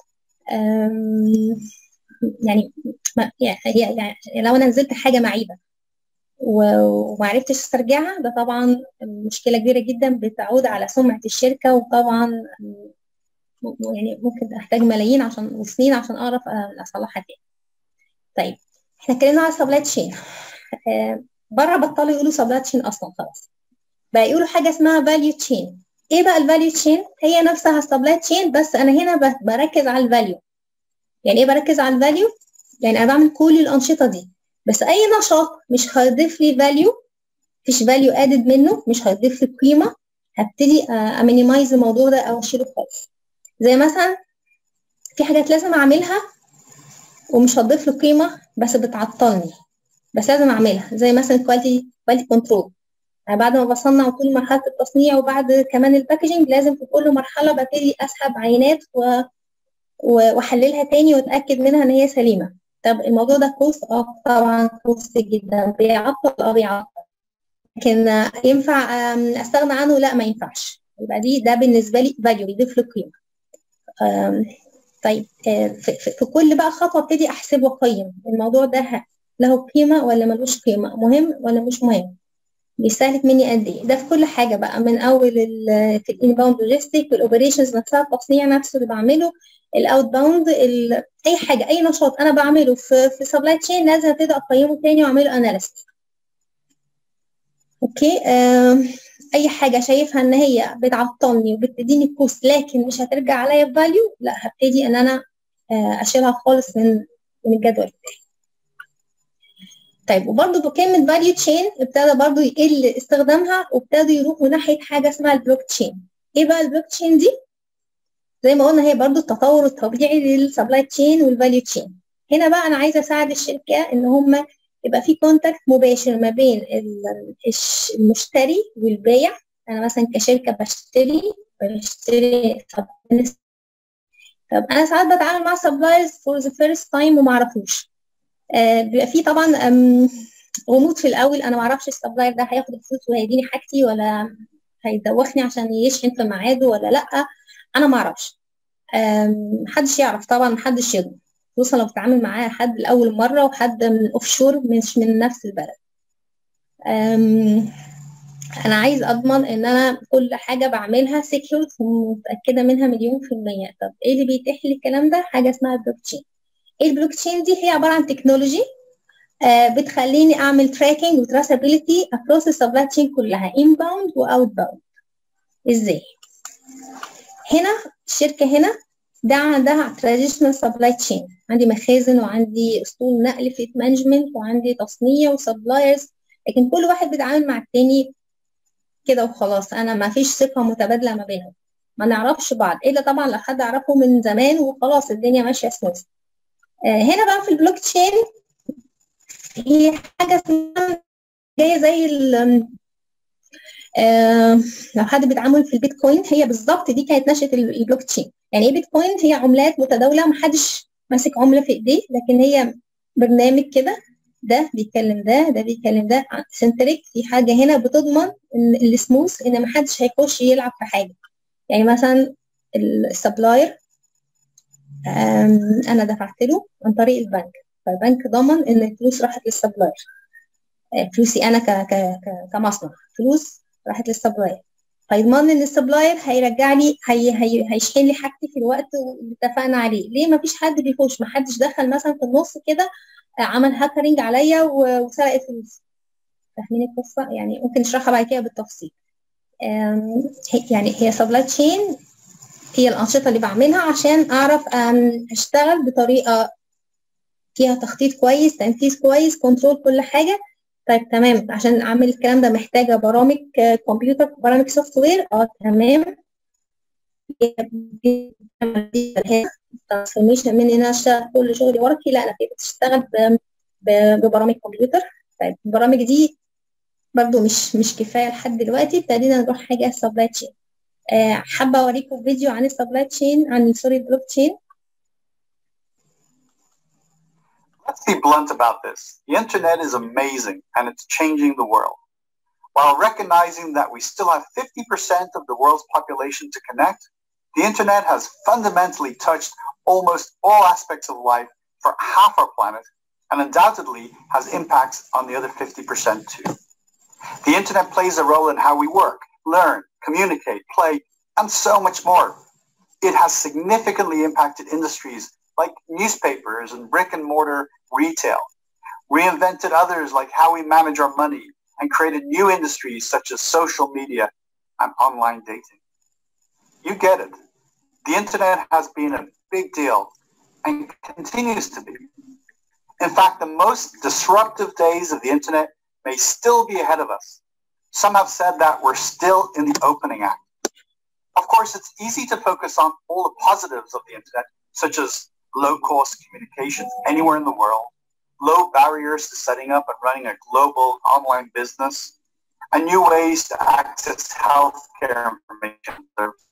أم يعني يعني لو انا نزلت حاجه معيبه وما عرفتش استرجعها ده طبعا مشكله كبيره جدا بتعود على سمعه الشركه وطبعا يعني ممكن احتاج ملايين عشان وسنين عشان اعرف اصلحها تاني طيب احنا اتكلمنا على سبلاي تشين آه بره بطلوا يقولوا سبلاي تشين اصلا خلاص بقى يقولوا حاجه اسمها فاليو تشين ايه بقى الفاليو تشين هي نفسها السبلاي تشين بس انا هنا بركز على الفاليو يعني ايه بركز على الفاليو يعني انا بعمل كل الانشطه دي بس اي نشاط مش هيضيف لي فاليو مفيش فاليو ادد منه مش هيضيف لي قيمه هبتدي امينيمايز الموضوع ده او اشيله خالص زي مثلا في حاجات لازم اعملها ومش هتضيف لي قيمه بس بتعطلني بس لازم اعملها زي مثلا كواليتي كواليتي كنترول يعني بعد ما بصنع طول مرحله التصنيع وبعد كمان الباكجينج لازم في كل مرحله ببتدي اسحب عينات و... واحللها تاني واتاكد منها ان هي سليمه طب الموضوع ده كوست اه طبعا كوست جدا بيعطل اه بيعطل لكن ينفع استغنى عنه لا ما ينفعش يبقى دي ده بالنسبه لي فاليو بيضيف لي قيمه طيب في, في كل بقى خطوه ابتدي احسب واقيم الموضوع ده له قيمه ولا ملوش قيمه مهم ولا مش مهم بيستهلك مني قد ايه ده في كل حاجه بقى من اول في الانباوند لوجيستيك والاوبريشنز نفسها التصنيع نفسه اللي بعمله الاوت باوند اي حاجه اي نشاط انا بعمله في في سبلاي تشين لازم ابتدي اقيمه تاني واعمله اناليسيس اوكي آه اي حاجه شايفها ان هي بتعطلني وبتديني كوست لكن مش هترجع عليا بفاليو لا هبتدي ان انا آه اشيلها خالص من من الجدول بتاعي طيب وبرده بكلمة فاليو تشين ابتدى برضه يقل استخدامها وابتدوا يروحوا ناحية حاجة اسمها البلوك تشين ايه بقى البلوك تشين دي؟ زي ما قلنا هي برضه التطور الطبيعي للسبلاي تشين والفاليو تشين هنا بقى انا عايزه اساعد الشركه ان هم يبقى في كونتاكت مباشر ما بين المشتري والبايع انا مثلا كشركه بشتري بشتري طب انا ساعات بتعامل مع سبلايرز فور ذا فيرست تايم وما اعرفوش آه بيبقى في طبعا غموض في الاول انا ما اعرفش السبلاير ده هياخد الفلوس وهيديني حاجتي ولا هيدوخني عشان يشحن في ميعاده ولا لا انا ما اعرفش محدش يعرف طبعا محدش يضمن خصوصا لو بتعامل معاه حد لاول مره وحد من اوف شور مش من نفس البلد انا عايز اضمن ان انا كل حاجه بعملها سكيور ومتاكده منها مليون في الميه طب ايه اللي بيتيح لي الكلام ده حاجه اسمها البلوك تشين ايه البلوك تشين دي هي عباره عن تكنولوجي آه بتخليني اعمل تراكنج وتراسابيلتي اكروس السبلاي تشين كلها انباوند واوت باوند ازاي هنا الشركه هنا ده عندها تراديشنال سبلاي تشين عندي مخازن وعندي اسطول نقل فيت مانجمنت وعندي تصنيع وسبلايرز لكن كل واحد بيتعامل مع التاني كده وخلاص انا ما فيش ثقه متبادله ما بينهم ما نعرفش بعض الا طبعا لو حد اعرفه من زمان وخلاص الدنيا ماشيه سموث آه هنا بقى في البلوك تشين هي حاجه اسمها جايه زي ال آه لو حد بيتعامل في البيتكوين هي بالظبط دي كانت نشأة البلوك تشين يعني ايه بيتكوين هي عملات متداولة محدش ماسك عملة في ايديه لكن هي برنامج كده ده بيتكلم ده ده بيتكلم ده سنتريك في حاجة هنا بتضمن ان السموث ان محدش هيخش يلعب في حاجة يعني مثلا السبلاير انا دفعت له عن طريق البنك فالبنك ضمن ان الفلوس راحت للسبلاير فلوسي انا ك ك كمصنع فلوس راحت للسبلاير فيضمن ان السبلاير هيرجع لي هي هي هيشحن لي حاجتي في الوقت اللي اتفقنا عليه ليه ما فيش حد بيخش ما حدش دخل مثلا في النص كده عمل هاكرنج عليا وسرق الفلوس فاهمين القصه يعني ممكن نشرحها بعد كده بالتفصيل يعني هي سبلاي تشين هي الانشطه اللي بعملها عشان اعرف اشتغل بطريقه فيها تخطيط كويس تنفيذ كويس كنترول كل حاجه طيب تمام عشان اعمل الكلام ده محتاجه برامج كمبيوتر برامج سوفت وير اه تمام ترانسفورميشن من ان انا اشتغل كل شغلي ورقي لا انا بتشتغل ببرامج كمبيوتر طيب البرامج دي برضو مش مش كفايه لحد دلوقتي ابتدينا نروح حاجه سبلاي تشين آه حابه اوريكم فيديو عن السبلاي تشين عن سوري البلوك تشين Let's be blunt about this. The internet is amazing and it's changing the world. While recognizing that we still have 50% of the world's population to connect, the internet has fundamentally touched almost all aspects of life for half our planet and undoubtedly has impacts on the other 50% too. The internet plays a role in how we work, learn, communicate, play, and so much more. It has significantly impacted industries like newspapers and brick and mortar retail, reinvented others like how we manage our money, and created new industries such as social media and online dating. You get it. The internet has been a big deal and continues to be. In fact, the most disruptive days of the internet may still be ahead of us, some have said that we're still in the opening act. Of course, it's easy to focus on all the positives of the internet, such as low cost communications anywhere in the world, low barriers to setting up and running a global online business, and new ways to access healthcare information.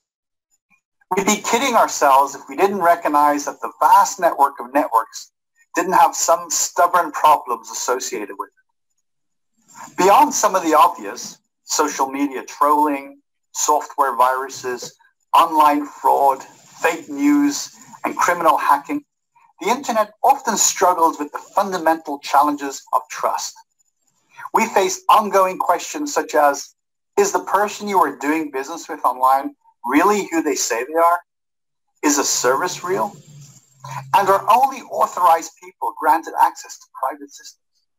We'd be kidding ourselves if we didn't recognize that the vast network of networks didn't have some stubborn problems associated with it. Beyond some of the obvious, social media trolling, software viruses, online fraud, fake news, and criminal hacking, the internet often struggles with the fundamental challenges of trust. We face ongoing questions such as, is the person you are doing business with online really who they say they are? Is a service real? And are only authorized people granted access to private systems?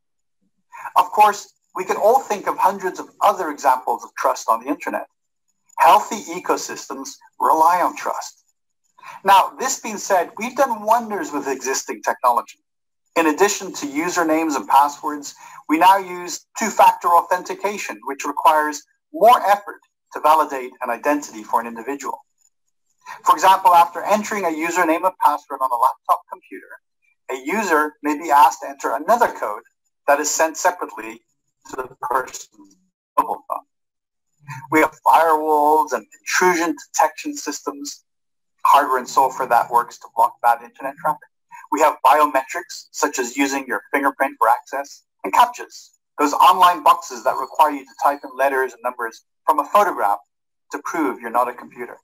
Of course, we can all think of hundreds of other examples of trust on the internet. Healthy ecosystems rely on trust. Now, this being said, we've done wonders with existing technology. In addition to usernames and passwords, we now use two-factor authentication, which requires more effort to validate an identity for an individual. For example, after entering a username and password on a laptop computer, a user may be asked to enter another code that is sent separately to the person's mobile phone. We have firewalls and intrusion detection systems, hardware and software that works to block bad internet traffic. We have biometrics, such as using your fingerprint for access, and CAPTCHAs, those online boxes that require you to type in letters and numbers from a photograph to prove you're not a computer.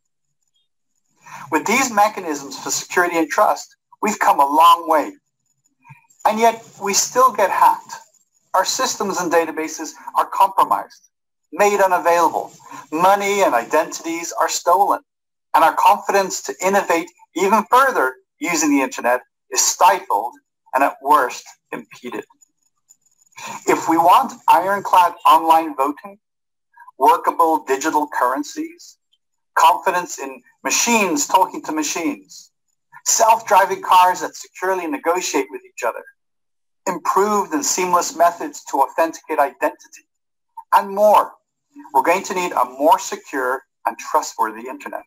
With these mechanisms for security and trust, we've come a long way. And yet we still get hacked. Our systems and databases are compromised, made unavailable. Money and identities are stolen. And our confidence to innovate even further using the internet is stifled and at worst impeded. If we want ironclad online voting, workable digital currencies, confidence in machines talking to machines, self-driving cars that securely negotiate with each other, improved and seamless methods to authenticate identity, and more. We're going to need a more secure and trustworthy internet.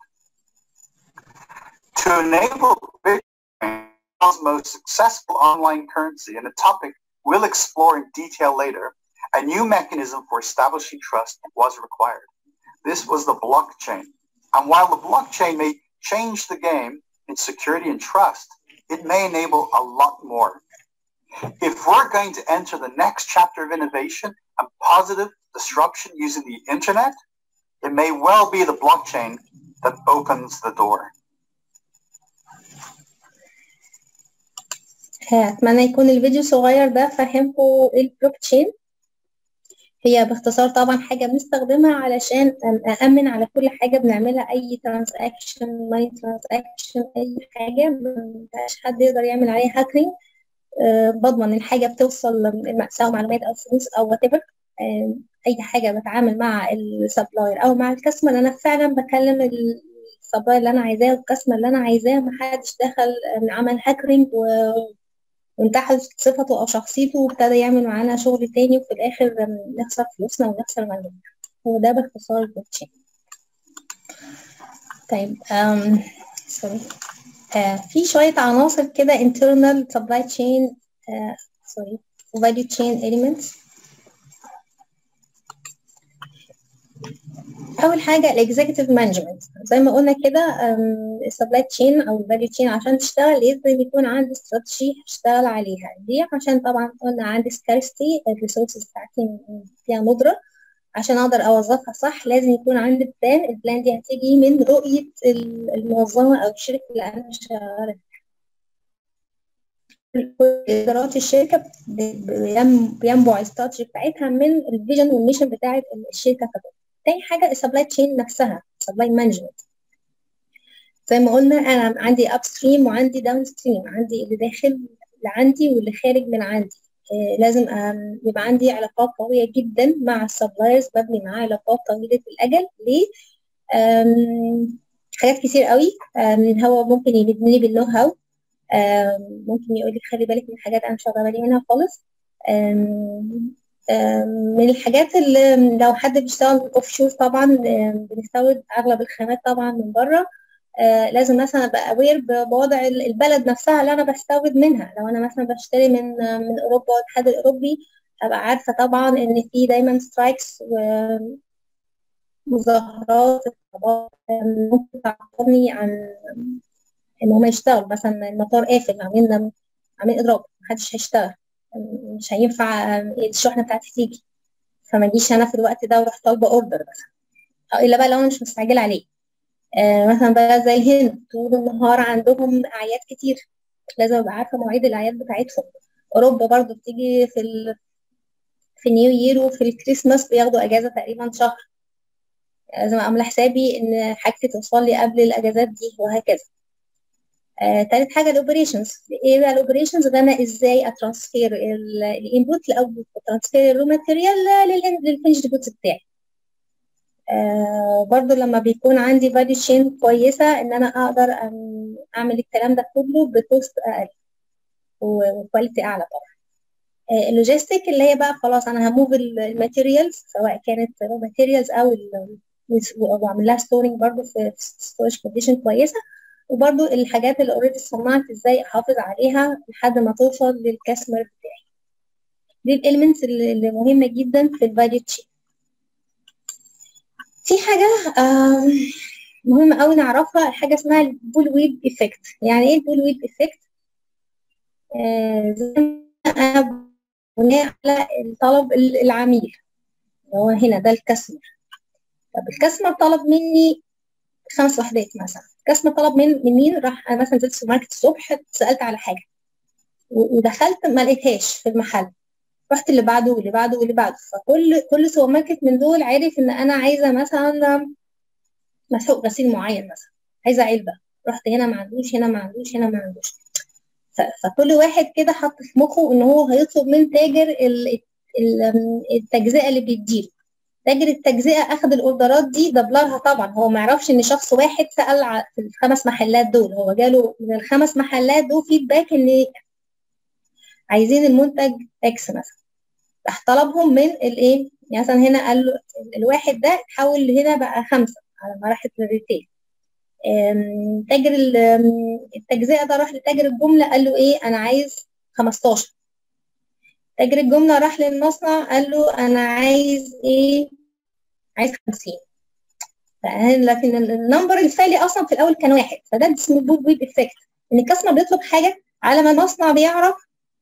To enable Bitcoin, the most successful online currency and a topic we'll explore in detail later, a new mechanism for establishing trust was required. This was the blockchain. And while the blockchain may change the game in security and trust, it may enable a lot more. If we're going to enter the next chapter of innovation and positive disruption using the internet, it may well be the blockchain that opens the door. أتمنى يكون الفيديو صغير ده فهمكم إيه البلوك تشين هي باختصار طبعا حاجة بنستخدمها علشان أأمن على كل حاجة بنعملها أي ترانزاكشن ماني ترانزاكشن أي حاجة مبقاش حد يقدر يعمل عليها هاكرينج أه بضمن الحاجة بتوصل سواء معلومات أو فلوس أو وات أه أي حاجة بتعامل مع السبلاير أو مع الكاستمر أنا فعلا بكلم السبلاير اللي أنا عايزاه والكاستمر اللي أنا عايزاه محدش دخل عمل هاكرينج و وانتحل صفته أو شخصيته وابتدى يعمل معانا شغل تاني وفي الآخر نخسر فلوسنا ونخسر معلوماتنا وده باختصار البلوك تشين طيب um, سوري uh, في شوية عناصر كده internal supply chain uh, sorry value chain elements اول حاجه الاكزيكتيف مانجمنت زي ما قلنا كده السبلاي تشين او الفاليو تشين عشان تشتغل لازم يكون عندي استراتيجي هشتغل عليها دي عشان طبعا قلنا عندي سكارستي الريسورسز بتاعتي فيها ندره عشان اقدر اوظفها صح لازم يكون عندي بلان البلان دي هتيجي من رؤيه المنظمه او الشركه اللي انا شغاله ادارات الشركه بينبع الاستراتيجي بتاعتها من الفيجن والميشن بتاعت الشركه كده تاني حاجه السبلاي تشين نفسها سبلاي مانجمنت زي ما قلنا انا عندي اب ستريم وعندي داون ستريم عندي اللي داخل اللي عندي واللي خارج من عندي آه لازم يبقى عندي علاقات قويه جدا مع السبلايرز ببني معاه علاقات طويله الاجل ليه حاجات كتير قوي هو ممكن يبني بالنو هاو ممكن يقول لي خلي بالك من حاجات انا مش واخده بالي منها خالص من الحاجات اللي لو حد بيشتغل اوف شور طبعا بنستورد اغلب الخامات طبعا من بره لازم مثلا ابقى اوير بوضع البلد نفسها اللي انا بستورد منها لو انا مثلا بشتري من من اوروبا والاتحاد الاوروبي ابقى عارفه طبعا ان في دايما سترايكس ومظاهرات ممكن تعطلني عن ان هم يشتغلوا مثلا المطار قافل عاملين عاملين اضراب محدش هيشتغل مش هينفع الشحنه بتاعتي تيجي فما اجيش انا في الوقت ده واروح طالبه اوردر مثلا الا بقى لو انا مش مستعجله عليه آه مثلا بقى زي الهند طول النهار عندهم اعياد كتير لازم ابقى عارفه مواعيد الاعياد بتاعتهم اوروبا برضو بتيجي في ال... في نيو يير وفي الكريسماس بياخدوا اجازه تقريبا شهر لازم اعمل حسابي ان حاجتي توصل لي قبل الاجازات دي وهكذا آه، تالت حاجه الاوبريشنز ايه بقى الاوبريشنز ده انا ازاي اترانسفير الانبوت لاوتبوت اترانسفير الرو ماتيريال للفينش جودز بتاعي آه برضو لما بيكون عندي فاليو تشين كويسه ان انا اقدر اعمل الكلام ده كله بكوست اقل وكواليتي اعلى طبعا آه اللوجيستيك اللي هي بقى خلاص انا هموف الماتيريالز سواء كانت رو ماتيريالز او واعمل لها ستورنج برضو في ستورج كونديشن كويسه وبرضو الحاجات اللي اوريدي صنعت ازاي احافظ عليها لحد ما توصل للكاستمر بتاعي دي الاليمنتس اللي مهمه جدا في الفاليو تشين في حاجه مهمه قوي نعرفها حاجه اسمها البول ويب افكت يعني ايه البول ويب افكت زي ما بناء على الطلب العميل هو هنا ده الكاستمر طب الكاستمر طلب مني خمس وحدات مثلا الكاستمر طلب من من مين راح انا مثلا نزلت السوبر ماركت الصبح سالت على حاجه ودخلت ما لقيتهاش في المحل رحت اللي بعده واللي بعده واللي بعده فكل كل سوبر ماركت من دول عارف ان انا عايزه مثلا مسحوق غسيل معين مثلا عايزه علبه رحت هنا ما عندوش هنا ما عندوش هنا ما عندوش فكل واحد كده حط في مخه ان هو هيطلب من تاجر التجزئه اللي بيديله تاجر التجزئه اخذ الاوردرات دي دبلرها طبعا هو ما يعرفش ان شخص واحد سال في الخمس محلات دول هو جاله من الخمس محلات دول فيدباك ان عايزين المنتج اكس مثلا راح طلبهم من الايه يعني مثلا هنا قال له الواحد ده اتحول هنا بقى خمسه على ما راحت للريتيل تاجر التجزئه ده راح لتاجر الجمله قال له ايه انا عايز 15 تاجر الجملة راح للمصنع قال له أنا عايز إيه؟ عايز 50 لكن النمبر الفعلي أصلا في الأول كان واحد فده اسمه بوب ويب إفكت إن الكاستمر بيطلب حاجة على ما المصنع بيعرف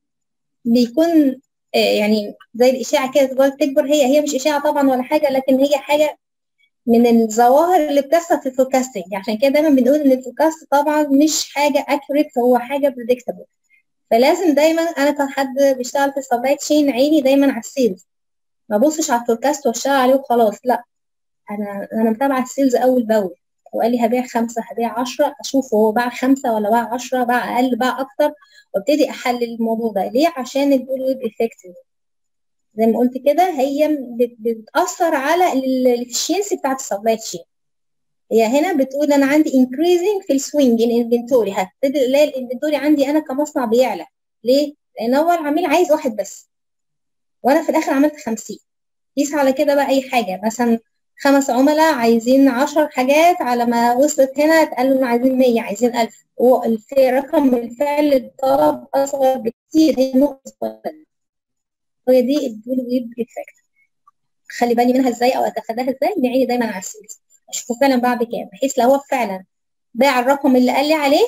بيكون آه يعني زي الإشاعة كده تفضل تكبر هي هي مش إشاعة طبعا ولا حاجة لكن هي حاجة من الظواهر اللي بتحصل في الفوركاستنج عشان كده دايما بنقول ان الفوركاست طبعا مش حاجه اكيوريت هو حاجه بريدكتبل فلازم دايما انا كحد بيشتغل في السبلاي تشين عيني دايما على السيلز ما ابصش على الفوركاست واشتغل عليه وخلاص لا انا انا متابعه السيلز اول باول وقال لي هبيع خمسه هبيع 10 اشوف هو باع خمسه ولا باع 10 باع اقل باع اكتر وابتدي احلل الموضوع ده ليه عشان البول ويب افكت زي ما قلت كده هي بتاثر على الافشنسي بتاعت السبلاي تشين هي هنا بتقول انا عندي increasing في السوينج ان انفنتوري هبتدي الاقي الانفنتوري عندي انا كمصنع بيعلى ليه؟ لان هو العميل عايز واحد بس وانا في الاخر عملت 50 قيس على كده بقى اي حاجه مثلا خمس عملاء عايزين 10 حاجات على ما وصلت هنا اتقالوا ان عايزين 100 عايزين 1000 هو رقم الفعل الطلب اصغر بكتير هي نقطه هي دي البول ويب افكت خلي بالي منها ازاي او اتفاداها ازاي نعيني دايما على السيلز اشوفه فعلا باع بكام بحيث لو هو فعلا باع الرقم اللي قال لي عليه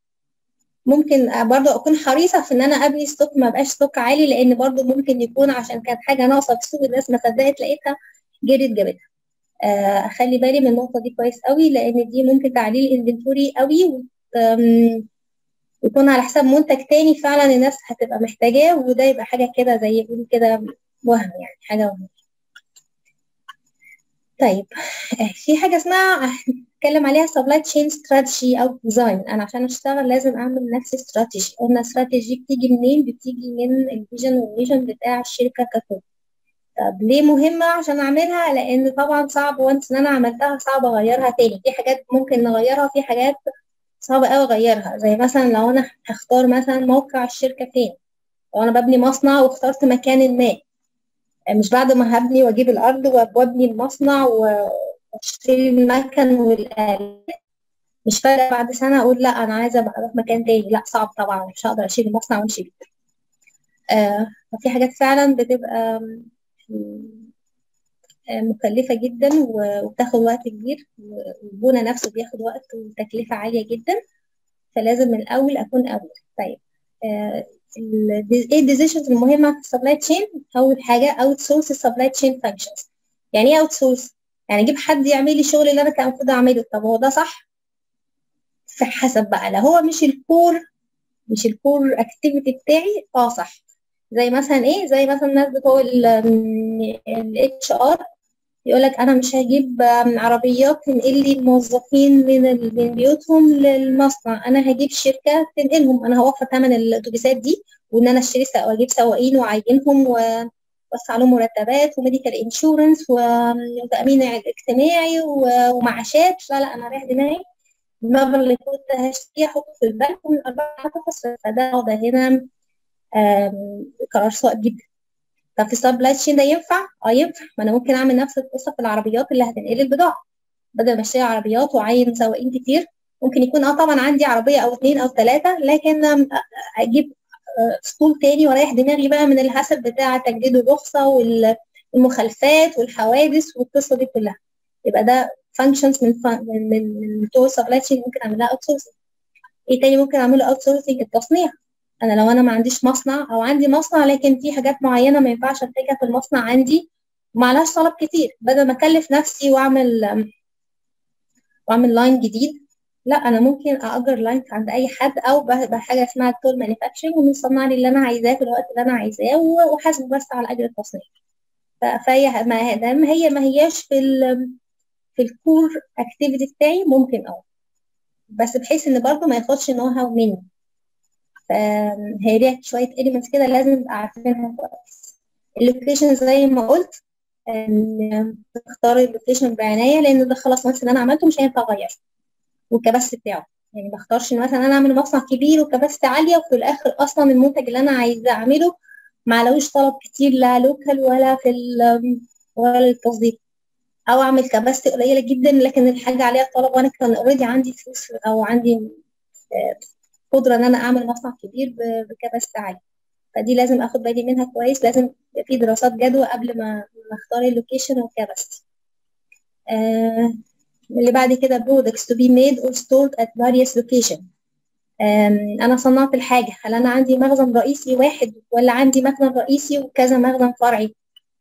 ممكن برضو اكون حريصه في ان انا ابني ستوك ما بقاش ستوك عالي لان برضو ممكن يكون عشان كانت حاجه ناقصه في السوق الناس ما صدقت لقيتها جريت جابتها اخلي آه بالي من النقطه دي كويس قوي لان دي ممكن تعليل انفنتوري قوي ويكون على حساب منتج تاني فعلا الناس هتبقى محتاجاه وده يبقى حاجه كده زي يقول كده وهم يعني حاجه وهم طيب في حاجة اسمها اتكلم عليها supply chain strategy أو design أنا عشان أشتغل لازم أعمل نفس استراتيجي قلنا استراتيجي بتيجي منين؟ بتيجي من الفيجن والميشن بتاع الشركة ككل طب ليه مهمة عشان أعملها؟ لأن طبعا صعب وانس إن أنا عملتها صعب أغيرها تاني في حاجات ممكن نغيرها وفي حاجات صعب أوي أغيرها زي مثلا لو أنا هختار مثلا موقع الشركة فين لو أنا ببني مصنع واخترت مكان ما مش بعد ما هبني واجيب الارض وابني المصنع واشتري المكن والآلات مش فارقه بعد سنه اقول لا انا عايزه ابقى اروح مكان تاني لا صعب طبعا مش هقدر اشيل المصنع وامشي بيه آه ففي حاجات فعلا بتبقى مكلفة جدا وبتاخد وقت كبير والبنى نفسه بياخد وقت وتكلفة عالية جدا فلازم من الأول أكون أول طيب ايه الديسيشنز المهمة في السبلاي تشين أول حاجة اوت سورس السبلاي تشين فانكشنز يعني ايه اوت سورس؟ يعني اجيب حد يعمل لي الشغل اللي انا كان المفروض اعمله طب هو ده صح؟ فحسب بقى لو هو مش الكور مش الكور اكتيفيتي بتاعي اه صح زي مثلا ايه زي مثلا الناس بتوع الاتش ار يقول لك انا مش هجيب عربيات تنقل لي الموظفين من من بيوتهم للمصنع انا هجيب شركه تنقلهم انا هوفر ثمن الاتوبيسات دي وان انا اشتري واجيب سواقين واعينهم ووسع لهم مرتبات وميديكال انشورنس وتامين اجتماعي ومعاشات لا لا انا رايح دماغي المبلغ اللي كنت هشتريه احطه في البنك ومن الارباح هتخسر فده ده هنا قرار صائب جدا طب في السبلاي تشين ده ينفع؟ اه ينفع ما انا ممكن اعمل نفس القصه في العربيات اللي هتنقل البضاعه بدل ما اشتري عربيات واعين سواقين كتير ممكن يكون اه طبعا عندي عربيه او اثنين او ثلاثه لكن اجيب اسطول تاني واريح دماغي بقى من الهسل بتاع تجديد الرخصه والمخالفات والحوادث والقصه دي كلها يبقى ده فانكشنز من من من بتوع السبلاي تشين ممكن اعملها اوت سورسنج ايه تاني ممكن اعمله اوت سورسنج التصنيع انا لو انا ما عنديش مصنع او عندي مصنع لكن في حاجات معينه ما ينفعش انتجها في المصنع عندي ومعلهاش طلب كتير بدل ما اكلف نفسي واعمل واعمل لاين جديد لا انا ممكن اجر لاين عند اي حد او بحاجه اسمها تول مانيفاكتشرنج وبيصنع لي اللي انا عايزاه في الوقت اللي انا عايزاه وحاسب بس على اجر التصنيع فهي ما دام هي ما هياش في ال في الكور اكتيفيتي بتاعي ممكن اه بس بحيث ان برضه ما ياخدش نو هاو مني فهي ليها شوية elements كده لازم نبقى عارفينها كويس اللوكيشن زي ما قلت تختار اللوكيشن بعناية لأن ده خلاص مثلا اللي أنا عملته مش هينفع أغيره والكباست بتاعه يعني ما اختارش مثلا أنا أعمل مصنع كبير وكباست عالية وفي الآخر أصلا المنتج اللي أنا عايزة أعمله معلوش طلب كتير لا لوكال ولا في ولا التصدير أو أعمل كباست قليلة جدا لكن الحاجة عليها طلب وأنا كان أوريدي عندي فلوس أو عندي قدره ان انا اعمل مصنع كبير بكباست عالي فدي لازم اخد بالي منها كويس لازم في دراسات جدوى قبل ما اختار اللوكيشن والكباست آه اللي بعد كده products to be made or stored at various location انا صنعت الحاجه هل انا عندي مخزن رئيسي واحد ولا عندي مخزن رئيسي وكذا مخزن فرعي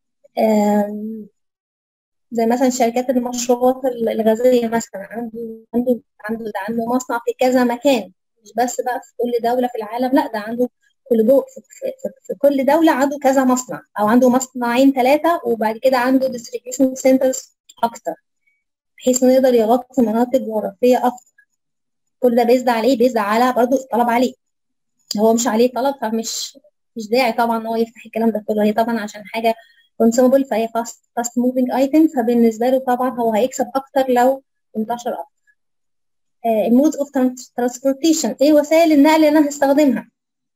زي مثلا شركات المشروبات الغازيه مثلا عنده عنده عنده عنده مصنع في كذا مكان مش بس بقى في كل دولة في العالم لا ده عنده كل دول في, في, في كل دولة عنده كذا مصنع أو عنده مصنعين ثلاثة وبعد كده عنده distribution centers أكتر بحيث إنه يقدر يغطي مناطق جغرافية أكتر كل ده بيزد عليه بيزد على برضه الطلب عليه هو مش عليه طلب فمش مش داعي طبعا إن هو يفتح الكلام ده كله هي طبعا عشان حاجة consumable فهي fast fast moving item فبالنسبة له طبعا هو هيكسب أكتر لو انتشر أكتر المود اوف ترانسبورتيشن ايه وسائل النقل اللي انا هستخدمها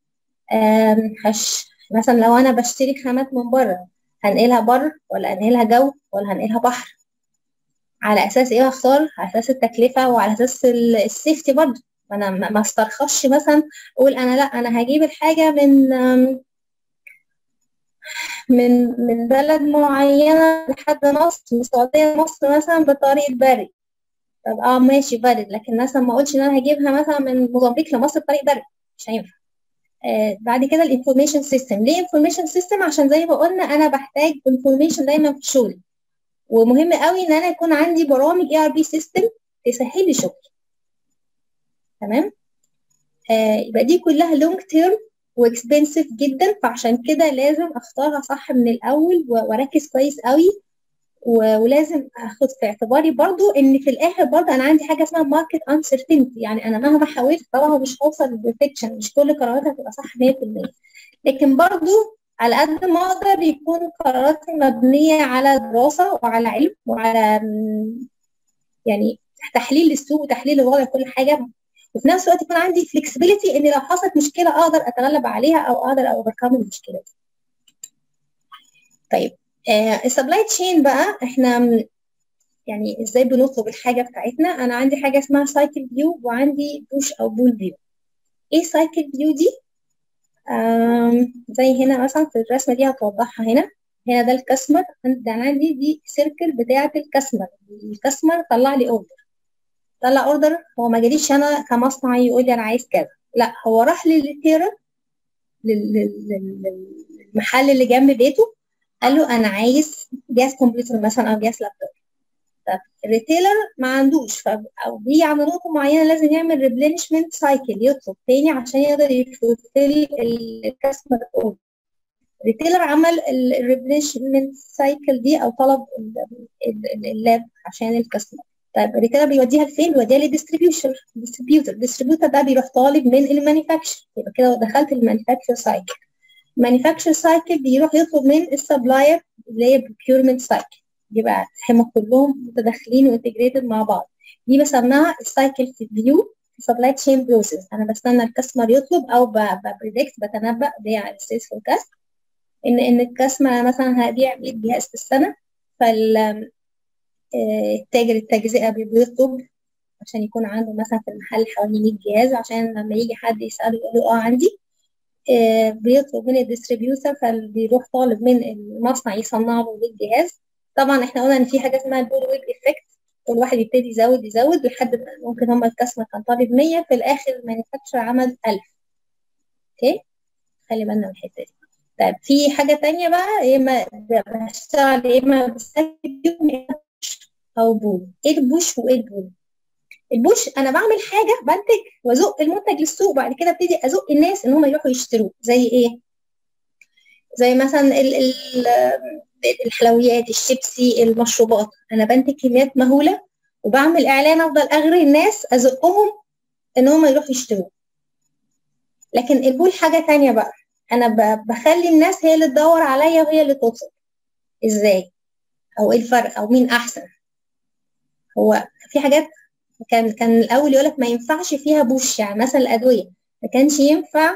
هش مثلا لو انا بشتري خامات من بره هنقلها بر ولا هنقلها جو ولا هنقلها بحر على اساس ايه هختار على اساس التكلفه وعلى اساس السيفتي برضه انا ما استرخصش مثلا اقول انا لا انا هجيب الحاجه من من من بلد معينه لحد مصر من السعوديه لمصر مثلا بطريق بري طب اه ماشي بارد لكن مثلا ما اقولش ان انا هجيبها مثلا من موزمبيق لمصر بطريق برد مش هينفع آه بعد كده الانفورميشن سيستم ليه انفورميشن سيستم عشان زي ما قلنا انا بحتاج انفورميشن دايما في شغلي ومهم قوي ان انا يكون عندي برامج اي ار بي سيستم تسهل لي شغلي تمام آه يبقى دي كلها لونج تيرم واكسبنسيف جدا فعشان كده لازم اختارها صح من الاول واركز كويس قوي ولازم اخد في اعتباري برضو ان في الاخر برضو انا عندي حاجه اسمها ماركت انسرتينتي يعني انا مهما حاولت طبعا مش هوصل للبرفكشن مش كل قراراتي هتبقى صح 100% لكن برضو على قد ما اقدر يكون قراراتي مبنيه على دراسه وعلى علم وعلى يعني تحليل للسوق وتحليل الوضع كل حاجه وفي نفس الوقت يكون عندي فلكسبيليتي ان لو حصلت مشكله اقدر اتغلب عليها او اقدر اوفركم المشكله دي. طيب السبلاي تشين بقى احنا يعني ازاي بنطلب الحاجه بتاعتنا انا عندي حاجه اسمها سايكل فيو وعندي بوش او بول فيو ايه سايكل فيو دي زي هنا مثلا في الرسمه دي هتوضحها هنا هنا ده الكاستمر ده انا عندي دي سيركل بتاعه الكاستمر الكاستمر طلع لي اوردر طلع اوردر هو ما جاليش انا كمصنع يقول لي انا عايز كذا لا هو راح للريتيرر للمحل اللي جنب بيته قال له انا عايز جهاز كمبيوتر مثلا او جهاز لابتوب طب الريتيلر ما عندوش او بيجي عند نقطه معينه لازم يعمل ريبلينشمنت سايكل يطلب تاني عشان يقدر يفولفل الكاستمر اوردر الريتيلر عمل الريبلينشمنت سايكل دي او طلب اللاب عشان الكاستمر طيب الريتيلر بيوديها لفين؟ بيوديها للديستريبيوشن ديستريبيوتر الديستريبيوتر ده بيروح طالب من المانيفاكتشر يبقى كده دخلت المانيفاكتشر سايكل المانيفاكتشر سايكل بيروح يطلب من السبلاير اللي هي بروكيورمنت سايكل يبقى هم كلهم متداخلين وانتجريتد مع بعض دي بسميها السايكل في فيو في سبلاي تشين بروسيس انا بستنى الكاستمر يطلب او بريدكت بتنبأ بيع السيلز فوركاست ان ان الكاستمر مثلا هبيع 100 جهاز في السنه فال التاجر التجزئه بيطلب عشان يكون عنده مثلا في المحل حوالي 100 جهاز عشان لما يجي حد يساله يقول له اه عندي آه بيطلب من الديستريبيوتر فبيروح طالب من المصنع يصنع له الجهاز طبعا احنا قلنا ان في حاجه اسمها البول ويب افكت كل واحد يبتدي يزود يزود لحد ممكن هم الكاستمر كان طالب 100 في الاخر المانيفاكتشر عمل 1000 اوكي خلي بالنا من الحته دي طيب في حاجه تانية بقى يا اما بشتغل يا اما بستخدم او بول ايه البوش وايه البول البوش انا بعمل حاجه بنتج وازق المنتج للسوق بعد كده ابتدي ازق الناس ان هم يروحوا يشتروه زي ايه زي مثلا ال ال الحلويات الشيبسي المشروبات انا بنتج كميات مهوله وبعمل اعلان افضل اغري الناس ازقهم ان هم يروحوا يشتروه لكن البول حاجه تانية بقى انا بخلي الناس هي اللي تدور عليا وهي اللي توصل ازاي او ايه الفرق او مين احسن هو في حاجات كان كان الاول يقولك ما ينفعش فيها بوش يعني مثلا الادويه ما كانش ينفع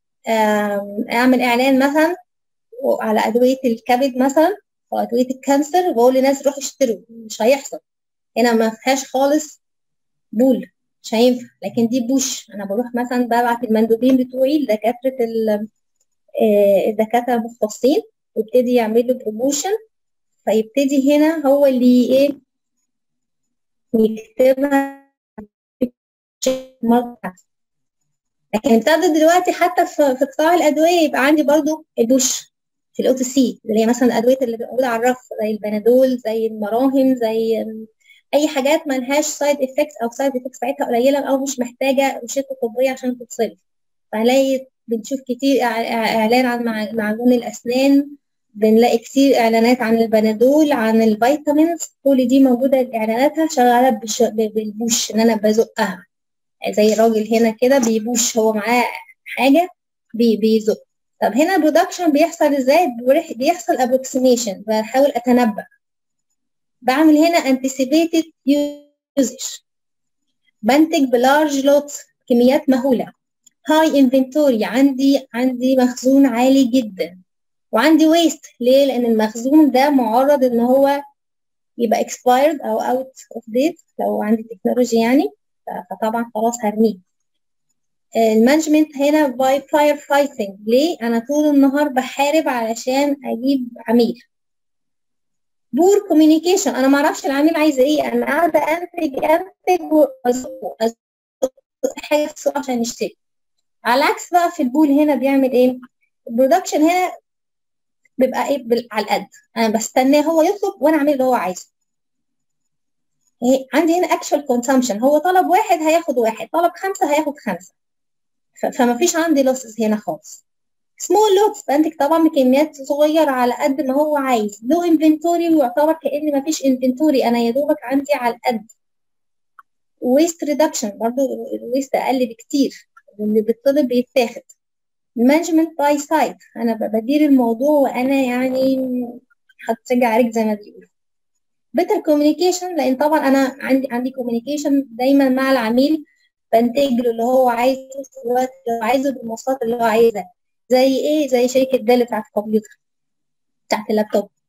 اعمل اعلان مثلا على ادويه الكبد مثلا او ادويه الكانسر واقول للناس روحوا اشتروا مش هيحصل هنا ما فيهاش خالص بول مش هينفع لكن دي بوش انا بروح مثلا ببعت المندوبين بتوعي لدكاتره الدكاتره المختصين ويبتدي يعملوا بروموشن فيبتدي هنا هو اللي ايه يكتبها لكن ابتدى دلوقتي حتى في في قطاع الادويه يبقى عندي برضو البوش في الاو تي سي اللي هي مثلا الادويه اللي موجوده على الرف زي البنادول زي المراهم زي اي حاجات ما لهاش سايد افكتس او سايد افكتس بتاعتها قليله او مش محتاجه روشته طبيه عشان تتصرف فهنلاقي بنشوف كتير اعلان عن معجون الاسنان بنلاقي كتير اعلانات عن البنادول عن الفيتامينز كل دي موجوده اعلاناتها شغاله بالبوش ان انا بزقها زي الراجل هنا كده بيبوش هو معاه حاجه بي بيزق طب هنا البرودكشن بيحصل ازاي بيحصل ابروكسيميشن بحاول اتنبأ بعمل هنا anticipated usage بنتج بلارج لوت كميات مهوله هاي انفنتوري عندي عندي مخزون عالي جدا وعندي ويست ليه لان المخزون ده معرض ان هو يبقى expired او out of date لو عندي تكنولوجي يعني فطبعا خلاص هرميه المانجمنت هنا باي فاير فايتنج ليه انا طول النهار بحارب علشان اجيب عميل بور كوميونيكيشن انا ما اعرفش العميل عايز ايه انا قاعده انتج انتج وازقه حاجه في السوق عشان يشتري على العكس بقى في البول هنا بيعمل ايه البرودكشن هنا بيبقى ايه بال... على القد انا بستناه هو يطلب وانا اعمل اللي هو عايزه عندي هنا اكشوال كونسامشن هو طلب واحد هياخد واحد طلب خمسه هياخد خمسه ف... فما فيش عندي لوسز هنا خالص سمول لوتس بنتج طبعا بكميات صغيره على قد ما هو عايز لو انفنتوري ويعتبر كان ما فيش انفنتوري انا يا دوبك عندي على القد ويست ريدكشن برضو الويست اقل بكتير اللي بيطلب بيتاخد مانجمنت باي سايد انا بدير الموضوع وانا يعني هتسجع عليك زي ما بيقولوا بيتر كوميونيكيشن لان طبعا انا عندي عندي كوميونيكيشن دايما مع العميل بنتج له اللي هو عايزه في الوقت اللي هو عايزه بالمواصفات اللي هو عايزها زي ايه زي شركه ديل بتاعت الكمبيوتر بتاعت اللابتوب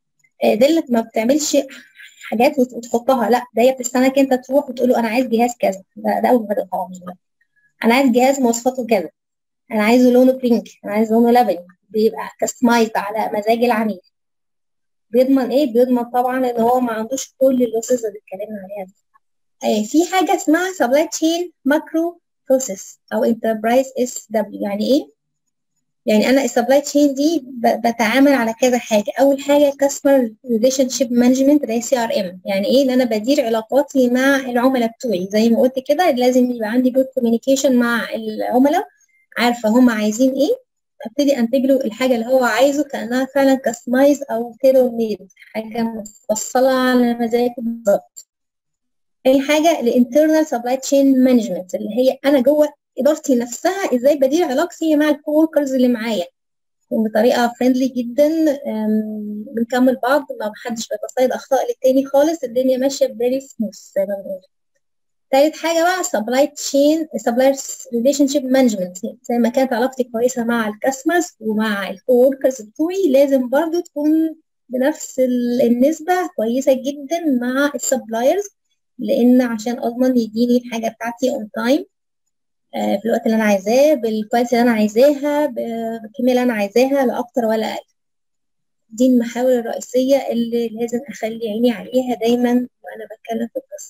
دي ما بتعملش حاجات وتحطها لا ده هي بتستناك انت تروح وتقول له انا عايز جهاز كذا ده, ده اول ما خالص انا عايز جهاز مواصفاته كذا انا عايزه لونه بينك انا عايز لونه لبني بيبقى كاستمايز على مزاج العميل بيضمن ايه بيضمن طبعا ان هو ما عندوش كل اللوسز اللي اتكلمنا عليها دي آه في حاجه اسمها سبلاي تشين ماكرو بروسيس او انتربرايز اس دبليو يعني ايه يعني انا السبلاي تشين دي بتعامل على كذا حاجه اول حاجه كاستمر ريليشن شيب مانجمنت اللي هي سي ار ام يعني ايه ان انا بدير علاقاتي مع العملاء بتوعي زي ما قلت كده لازم يبقى عندي جود كوميونيكيشن مع العملاء عارفه هم عايزين ايه ابتدي انتج له الحاجه اللي هو عايزه كانها فعلا كاستمايز او تيلور ميد حاجه مفصله على مزاجه بالظبط اي حاجه الانترنال سبلاي تشين مانجمنت اللي هي انا جوه ادارتي نفسها ازاي بدير علاقتي مع الكووركرز اللي معايا بطريقه فريندلي جدا بنكمل بعض ما حدش بيتصيد اخطاء للتاني خالص الدنيا ماشيه فيري سموث زي ما بنقول تالت حاجه بقى سبلاي تشين سبلاير ريليشن شيب مانجمنت زي ما كانت علاقتي كويسه مع الكاستمرز ومع الكووركرز بتوعي لازم برضو تكون بنفس النسبه كويسه جدا مع السبلايرز لان عشان اضمن يديني الحاجه بتاعتي اون تايم في الوقت اللي انا عايزاه بالكواليتي اللي انا عايزاها بالكميه اللي انا عايزاها لا اكتر ولا اقل دي المحاور الرئيسيه اللي لازم اخلي عيني عليها دايما وانا بتكلم في القصه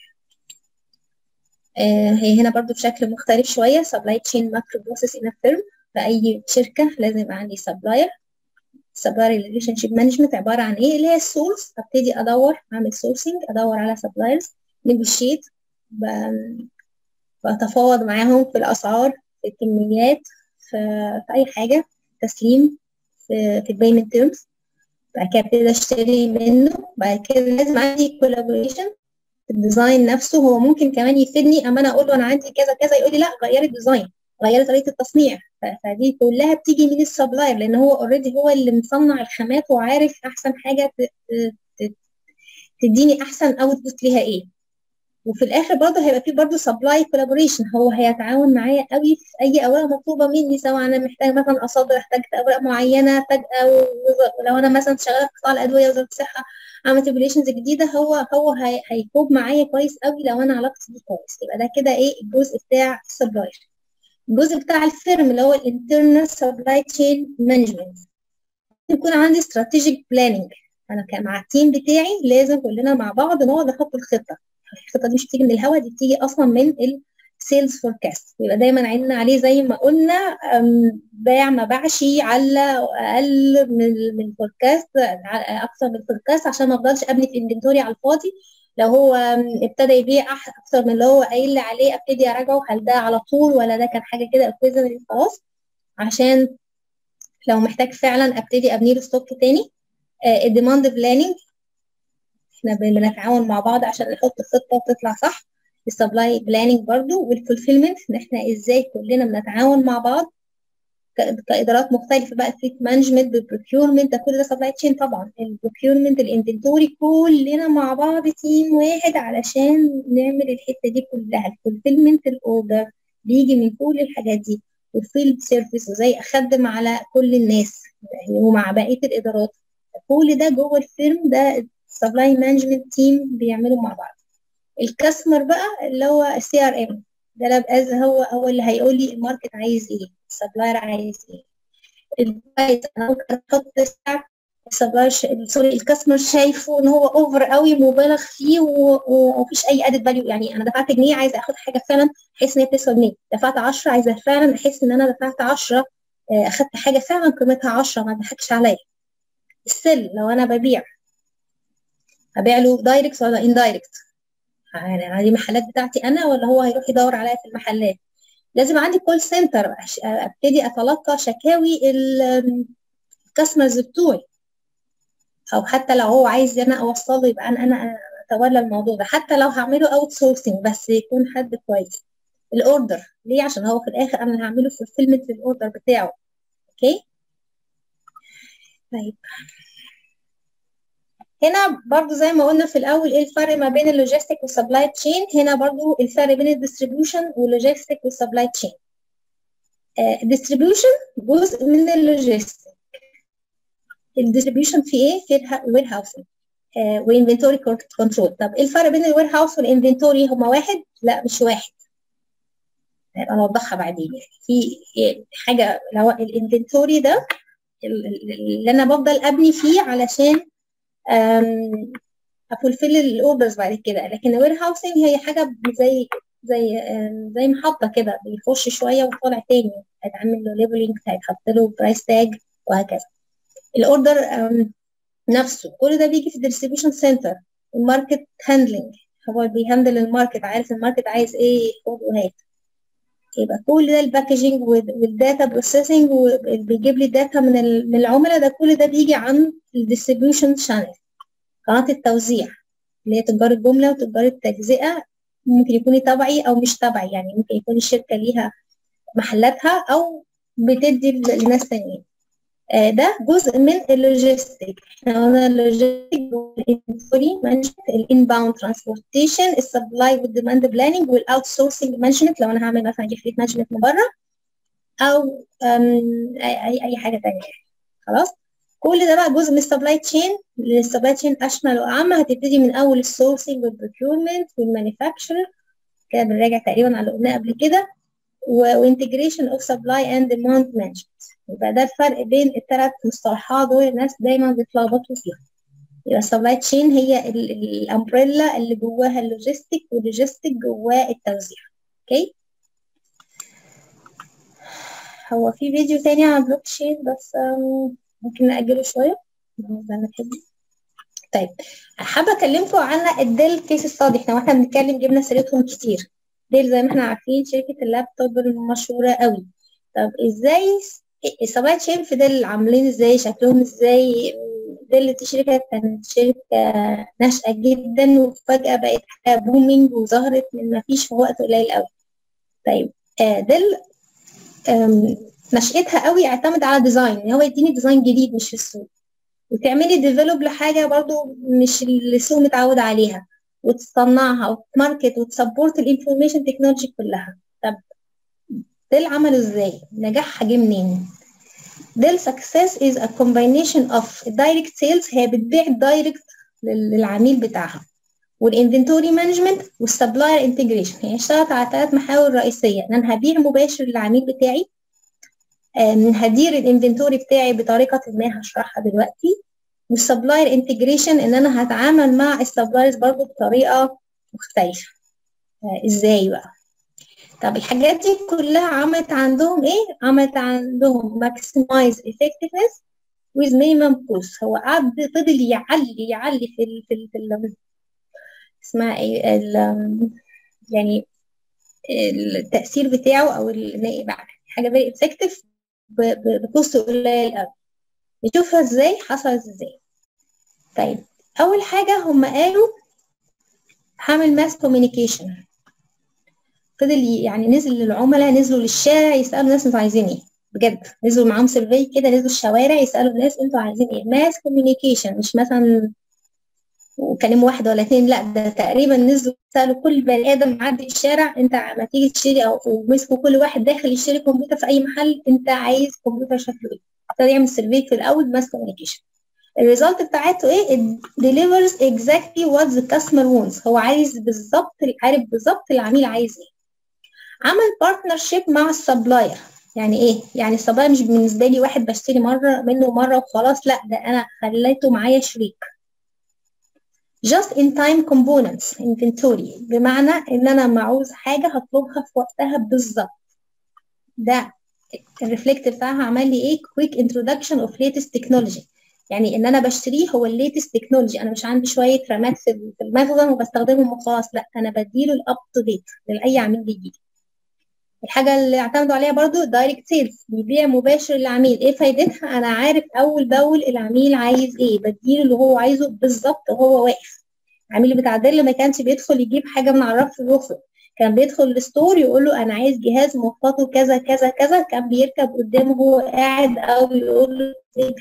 هي هنا برضو بشكل مختلف شويه سبلاي تشين ماكرو بروسيس ان فيرم في اي شركه لازم يبقى عندي سبلاير سبلاير ريليشن شيب مانجمنت عباره عن ايه اللي هي السورس ابتدي ادور اعمل سورسنج ادور على سبلايرز نيجوشيت بتفاوض معاهم في الاسعار في الكميات في, في اي حاجه تسليم في, في البيمنت تيرمز بعد كده ابتدي اشتري منه بعد كده لازم عندي كولابوريشن الديزاين نفسه هو ممكن كمان يفيدني اما انا اقول له انا عندي كذا كذا يقول لي لا غيري الديزاين غيري طريقه التصنيع فدي كلها بتيجي من السبلاير لان هو اوريدي هو اللي مصنع الخامات وعارف احسن حاجه تديني احسن اوتبوت ليها ايه وفي الاخر برضه هيبقى في برضه سبلاي كولابوريشن هو هيتعاون معايا قوي في اي اوراق مطلوبه مني سواء انا محتاج مثلا اصادر احتاجت اوراق معينه فجاه ولو انا مثلا شغاله في قطاع الادويه وزاره الصحه عملت ريجوليشنز جديده هو هو هي هيكوب معايا كويس قوي لو انا علاقتي بيه كويس يبقى ده كده ايه الجزء بتاع السبلاير الجزء بتاع الفيرم اللي هو الانترنال سبلاي تشين مانجمنت يكون عندي استراتيجيك بلاننج انا مع التيم بتاعي لازم كلنا مع بعض نقعد نحط الخطه الخطه دي مش بتيجي من الهوا دي بتيجي اصلا من السيلز فوركاست يبقى دايما عيننا عليه زي ما قلنا باع ما باعش على اقل من من الفوركاست اكثر من الفوركاست عشان ما افضلش ابني في انفنتوري على الفاضي لو هو ابتدى يبيع اكثر من اللي هو قايل لي عليه ابتدي اراجعه هل ده على طول ولا ده كان حاجه كده اوكيزنالي خلاص عشان لو محتاج فعلا ابتدي ابني له ستوك تاني الديماند بلاننج احنا بنتعاون مع بعض عشان نحط الخطه وتطلع صح السبلاي بلاننج برضو والفولفيلمنت ان احنا ازاي كلنا بنتعاون مع بعض كادارات مختلفه بقى فليت مانجمنت بالبروكيورمنت ده كل ده سبلاي تشين طبعا البروكيورمنت الانفنتوري كلنا مع بعض تيم واحد علشان نعمل الحته دي كلها الفولفيلمنت الاوردر بيجي من كل الحاجات دي والفيلد سيرفيس وازاي اخدم على كل الناس ومع بقيه الادارات كل ده جوه الفيرم ده سبلاي مانجمنت تيم بيعملوا مع بعض الكاستمر بقى اللي هو السي ار ام ده لابقى هو هو اللي هيقول لي الماركت عايز ايه السبلاير عايز ايه البرايس انا ممكن احط سعر السبلاير سوري الكاستمر شايفه ان هو اوفر قوي مبالغ فيه ومفيش اي ادد فاليو يعني انا دفعت جنيه عايزه اخد حاجه فعلا احس ان هي بتسوى جنيه دفعت 10 عايزه فعلا احس ان انا دفعت 10 اخدت حاجه فعلا قيمتها 10 ما ضحكش عليا السيل لو انا ببيع ابيع له دايركت ولا اندايركت يعني دي محلات بتاعتي انا ولا هو هيروح يدور عليا في المحلات لازم عندي كول سنتر ابتدي اتلقى شكاوي الكاستمرز بتوعي او حتى لو هو عايز انا اوصله يبقى انا انا اتولى الموضوع ده حتى لو هعمله اوت سورسنج بس يكون حد كويس الاوردر ليه عشان هو في الاخر انا اللي هعمله فولفيلمنت للاوردر بتاعه اوكي طيب هنا برضو زي ما قلنا في الاول ايه الفرق ما بين اللوجيستيك والسبلاي تشين هنا برضو الفرق بين الديستريبيوشن واللوجيستيك والسبلاي تشين الديستريبيوشن جزء من اللوجيستيك الديستريبيوشن في ايه في الوير هاوسنج وانفنتوري كنترول طب ايه الفرق بين الوير هاوس والانفنتوري هما واحد لا مش واحد هنبقى نوضحها بعدين يعني في حاجه لو الانفنتوري ده اللي انا بفضل ابني فيه علشان افولفل الاوردرز بعد كده لكن الوير هاوسنج هي حاجه زي زي زي محطه كده بيخش شويه وطالع تاني هيتعمل له ليبلنج هيتحط له برايس تاج وهكذا الاوردر نفسه كل ده بيجي في الديستريبيوشن سنتر الماركت هاندلنج هو بيهندل الماركت عارف الماركت عايز ايه خد وهات يبقى كل ده الباكجينج والداتا بروسيسنج وبيجيب لي داتا من من العملاء ده كل ده بيجي عن الديستريبيوشن شانل قناه التوزيع اللي هي تجار الجمله وتجار التجزئه ممكن يكون تبعي او مش تبعي يعني ممكن يكون الشركه ليها محلاتها او بتدي لناس تانيين آه ده جزء من اللوجيستيك احنا قلنا اللوجيستيك والانفوري مانجمنت الانباوند ترانسبورتيشن السبلاي والديماند بلاننج والاوت سورسنج مانجمنت لو انا هعمل مثلا جفريت مانجمنت من بره او اي اي حاجه تانية خلاص كل ده بقى جزء من السبلاي تشين السبلاي تشين اشمل واعم هتبتدي من اول السورسنج والبروكيورمنت والمانيفاكتشر كده بنراجع تقريبا على اللي قلناه قبل كده وانتجريشن اوف سبلاي اند ديماند مانجمنت يبقى ده الفرق بين الثلاث مصطلحات دول الناس دايما بيتلخبطوا فيها يبقى السبلاي تشين هي الامبريلا اللي جواها اللوجيستيك واللوجيستيك جواه التوزيع اوكي هو في فيديو تاني عن بلوك تشين بس ممكن نأجله شوية زي ما تحبي طيب حابة أكلمكم عن الديل كيس ستادي احنا واحنا بنتكلم جبنا سيرتهم كتير ديل زي ما احنا عارفين شركة اللابتوب المشهورة قوي طب ازاي السبلاي تشين في ديل عاملين ازاي شكلهم ازاي ديل دي شركة كانت شركة ناشئة جدا وفجأة بقت حاجة بومينج وظهرت من ما فيش في وقت قليل قوي طيب ديل نشأتها قوي اعتمد على ديزاين ان هو يديني ديزاين جديد مش في السوق وتعملي ديفلوب لحاجه برضو مش اللي السوق متعود عليها وتصنعها وتماركت وتسبورت الانفورميشن تكنولوجي كلها طب ديل عملوا ازاي نجاحها جه منين ديل سكسس از ا كومباينيشن اوف دايركت سيلز هي بتبيع دايركت للعميل بتاعها والانفنتوري مانجمنت والسبلاير انتجريشن هي اشتغلت على ثلاث محاور رئيسيه ان انا هبيع مباشر للعميل بتاعي هدير الانفنتوري بتاعي بطريقه ما هشرحها دلوقتي والسبلاير انتجريشن ان انا هتعامل مع السبلايرز برضو بطريقه مختلفه ازاي بقى طب الحاجات دي كلها عملت عندهم ايه عملت عندهم maximize effectiveness with minimum cost هو قعد فضل يعلي يعلي في ال في ال في ال اسمها ايه ال يعني التأثير بتاعه او حاجة very effective بكوست قليل قوي نشوفها ازاي حصلت ازاي طيب اول حاجه هم قالوا هعمل ماس كوميونيكيشن فضل يعني نزل للعملاء نزلوا للشارع يسالوا الناس انتوا عايزين ايه بجد نزلوا معاهم سيرفي كده نزلوا الشوارع يسالوا الناس انتوا عايزين ايه ماس كوميونيكيشن مش مثلا وكلموا واحدة ولا اتنين لا ده تقريبا نزلوا سألوا كل بني آدم معدي الشارع أنت ما تيجي تشتري أو ومسكوا كل واحد داخل يشتري كمبيوتر في أي محل أنت عايز كمبيوتر شكله إيه ابتدى يعمل سيرفي في الأول ماس كوميونيكيشن الريزلت بتاعته إيه it delivers exactly what the customer wants هو عايز بالظبط عارف بالظبط العميل عايز إيه عمل بارتنرشيب مع السبلاير يعني ايه يعني السبلاير مش بالنسبه لي واحد بشتري مره منه مره وخلاص لا ده انا خليته معايا شريك just in time components inventory بمعنى ان انا ما عاوز حاجه هطلبها في وقتها بالظبط ده الريفلكت بتاعها عمل لي ايه quick introduction of latest technology يعني ان انا بشتريه هو الليتست تكنولوجي انا مش عندي شويه رامات في المخزن وبستخدمهم وخلاص لا انا بديله الاب تو ديت لاي عميل بيجي الحاجه اللي اعتمدوا عليها برضو دايركت سيلز بيبيع مباشر للعميل ايه فايدتها انا عارف اول باول العميل عايز ايه بديله اللي هو عايزه بالظبط وهو واقف العميل بتاع ديل ما كانش بيدخل يجيب حاجه من على الرف ويخرج كان بيدخل الستور يقول له انا عايز جهاز مواصفاته كذا كذا كذا كان بيركب قدامه وهو قاعد او يقول له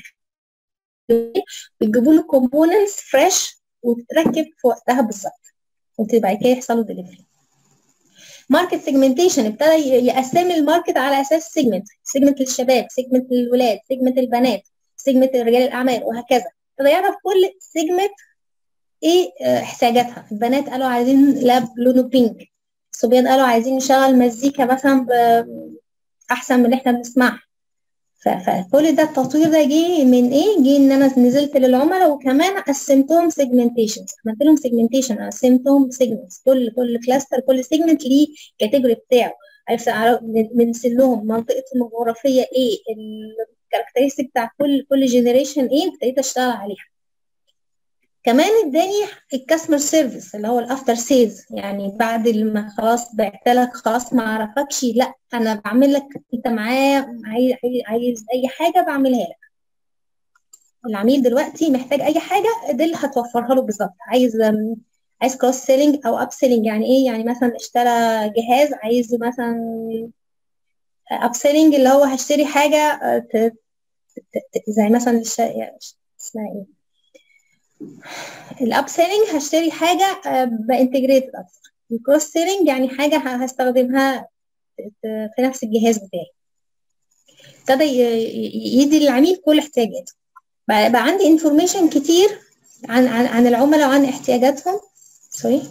بتجيبوا له كومبوننتس فريش وتتركب في وقتها بالظبط وبعد كده يحصل له ديليفري ماركت سيجمنتيشن ابتدى يقسم الماركت على اساس سيجمنت سيجمنت للشباب سيجمنت للولاد سيجمنت للبنات سيجمنت رجال الاعمال وهكذا ابتدى يعرف كل سيجمنت ايه احتياجاتها البنات قالوا عايزين لاب لونه بينك الصبيان قالوا عايزين نشغل مزيكا مثلا احسن من اللي احنا بنسمعها فكل ده التطوير ده جه من ايه؟ جه ان انا نزلت للعملاء وكمان قسمتهم سيجمنتيشن عملت لهم سيجمنتيشن قسمتهم سيجمنتس كل كل كلاستر كل سيجمنت ليه كاتيجوري بتاعه عرفت بنسل لهم منطقتهم الجغرافيه ايه الكاركترستيك بتاع كل كل جنريشن ايه ابتديت اشتغل عليها كمان اداني الكاستمر سيرفيس اللي هو الافتر سيلز يعني بعد ما خلاص بعت لك خلاص ما اعرفكش لا انا بعمل لك انت معايا عايز, عايز اي حاجه بعملها لك العميل دلوقتي محتاج اي حاجه دي اللي هتوفرها له بالظبط عايز عايز كروس سيلينج او اب سيلينج يعني ايه يعني مثلا اشترى جهاز عايز مثلا اب سيلينج اللي هو هشتري حاجه زي مثلا اسمها ايه الاب سيلينج هشتري حاجه بانتجريتد اكتر الكروس سيلينج يعني حاجه هستخدمها في نفس الجهاز بتاعي ابتدى يدي للعميل كل احتياجاته بقى, بقى عندي انفورميشن كتير عن عن عن العملاء وعن احتياجاتهم سوري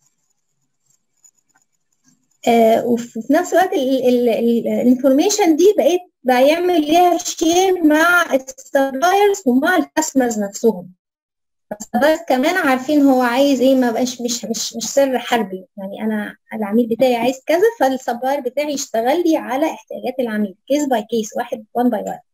آه وفي نفس الوقت الانفورميشن دي بقيت بقى يعمل ليها شير مع السبلايرز ومع الكاستمرز نفسهم السبلايرز كمان عارفين هو عايز ايه ما بقاش مش مش مش سر حربي يعني انا العميل بتاعي عايز كذا فالسبلاير بتاعي يشتغل لي على احتياجات العميل كيس باي كيس واحد وان باي وان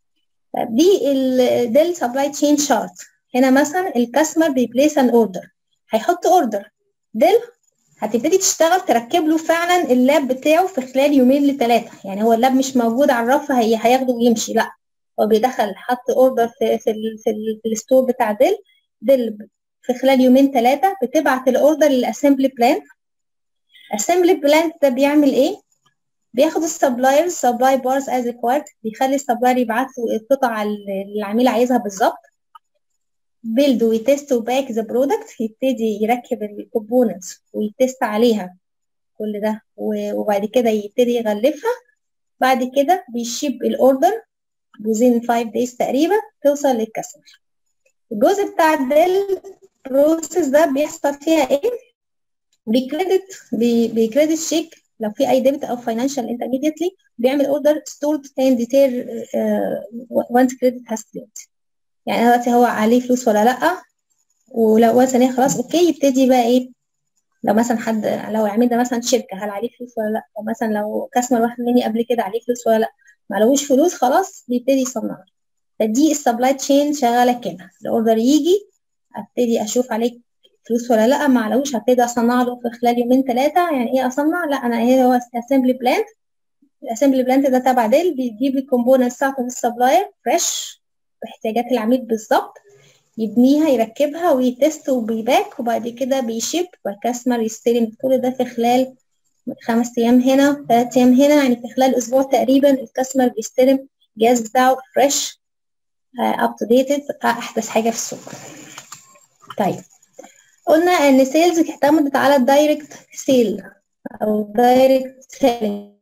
دي ال ده السبلاي تشين شارت هنا مثلا الكاستمر بيبليس ان اوردر هيحط اوردر ديل هتبتدي تشتغل تركب له فعلا اللاب بتاعه في خلال يومين لثلاثه يعني هو اللاب مش موجود على الرف هي هياخده ويمشي لا هو بيدخل حط اوردر في في ال في, ال في الستور بتاع ديل ديل في خلال يومين ثلاثه بتبعت الاوردر للاسمبلي بلان الاسمبلي بلان ده بيعمل ايه بياخد السبلايرز سبلاي بارز از ريكوايرد بيخلي السبلاير يبعت له القطع اللي العميل عايزها بالظبط بيلد ويتست وباك ذا برودكت يبتدي يركب الكومبوننتس ويتست عليها كل ده وبعد كده يبتدي يغلفها بعد كده بيشيب الاوردر within 5 days تقريبا توصل للكاستمر الجزء بتاع الديل بروسيس ده بيحصل فيها ايه بيكريدت بيكريدت شيك لو في اي ديبت او فاينانشال انترميديتلي بيعمل اوردر ستورد اند ديتير وانس كريدت هاز كريدت يعني دلوقتي هو عليه فلوس ولا لا ولو وانس ان خلاص اوكي يبتدي بقى ايه لو مثلا حد لو العميل ده مثلا شركه هل عليه فلوس ولا لا او مثلا لو كاستمر واحد مني قبل كده عليه فلوس ولا لا ما لهوش فلوس خلاص بيبتدي يصنع فدي السبلاي تشين شغاله كده الاوردر يجي ابتدي اشوف عليه فلوس ولا لا ما علوش هبتدي اصنع له في خلال يومين ثلاثه يعني ايه اصنع لا انا ايه هو اسمبلي بلانت الاسمبلي بلانت ده تبع ديل بيجيب الكومبوننتس بتاعته من السبلاير فريش باحتياجات العميل بالظبط يبنيها يركبها ويتست وبيباك وبعد كده بيشيب والكاستمر يستلم كل ده في خلال خمس ايام هنا ثلاث ايام هنا يعني في خلال اسبوع تقريبا الكاستمر بيستلم الجهاز بتاعه فريش اب تو ديتد احدث حاجه في السوق طيب قلنا ان سيلز اعتمدت على الدايركت سيل او دايركت سيلينج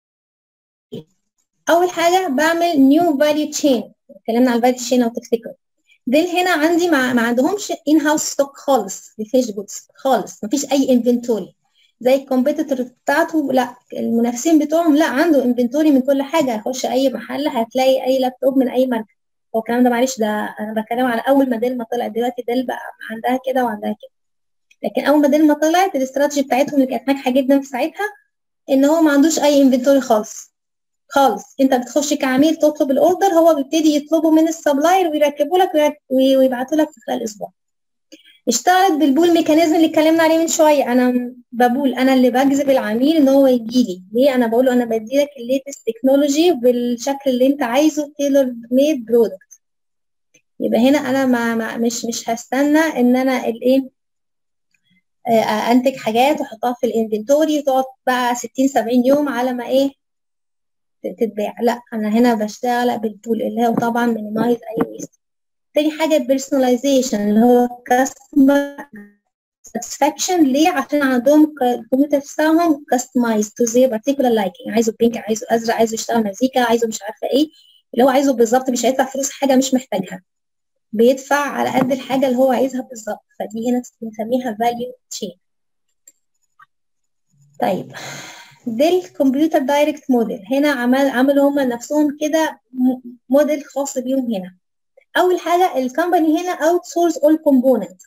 اول حاجه بعمل نيو فاليو تشين اتكلمنا على الفاليو تشين لو تفتكروا دول هنا عندي ما, ما عندهمش ان هاوس ستوك خالص للفيش جودز خالص مفيش اي انفنتوري زي الكومبيتيتور بتاعته لا المنافسين بتوعهم لا عنده انفنتوري من كل حاجه هيخش اي محل هتلاقي اي لابتوب من اي ماركه هو الكلام ده معلش ده انا بتكلم على اول ما ديل ما طلع دلوقتي ديل بقى عندها كده وعندها كده لكن اول ما ديل ما طلعت الاستراتيجي بتاعتهم اللي كانت ناجحه جدا في ساعتها ان هو ما عندوش اي انفنتوري خالص خالص انت بتخش كعميل تطلب الاوردر هو بيبتدي يطلبه من السبلاير ويركبه لك ويبعته لك في خلال اسبوع اشتغلت بالبول ميكانيزم اللي اتكلمنا عليه من شويه انا بقول انا اللي بجذب العميل ان هو يجي لي ليه انا بقول له انا بدي لك الليتست تكنولوجي بالشكل اللي انت عايزه تيلر ميد برودكت يبقى هنا انا ما, ما مش مش هستنى ان انا الايه انتج حاجات واحطها في الانفنتوري وتقعد بقى 60 70 يوم على ما ايه تتباع لا انا هنا بشتغل بالبول اللي هو طبعا مينيمايز اي ويست تاني حاجه البيرسوناليزيشن اللي هو كاستمر ساتسفاكشن ليه عشان عندهم الكمبيوتر بتاعهم كاستمايز تو زي بارتيكولار لايكينج عايزه بينك عايزه ازرق عايزه يشتغل مزيكا عايزه مش عارفه ايه اللي هو عايزه بالظبط مش هيدفع فلوس حاجه مش محتاجها بيدفع على قد الحاجه اللي هو عايزها بالظبط فدي هنا بنسميها فاليو تشين طيب ده الكمبيوتر دايركت موديل هنا عمل عملوا هم نفسهم كده موديل خاص بيهم هنا اول حاجه الكومباني هنا اوت سورس اول كومبوننت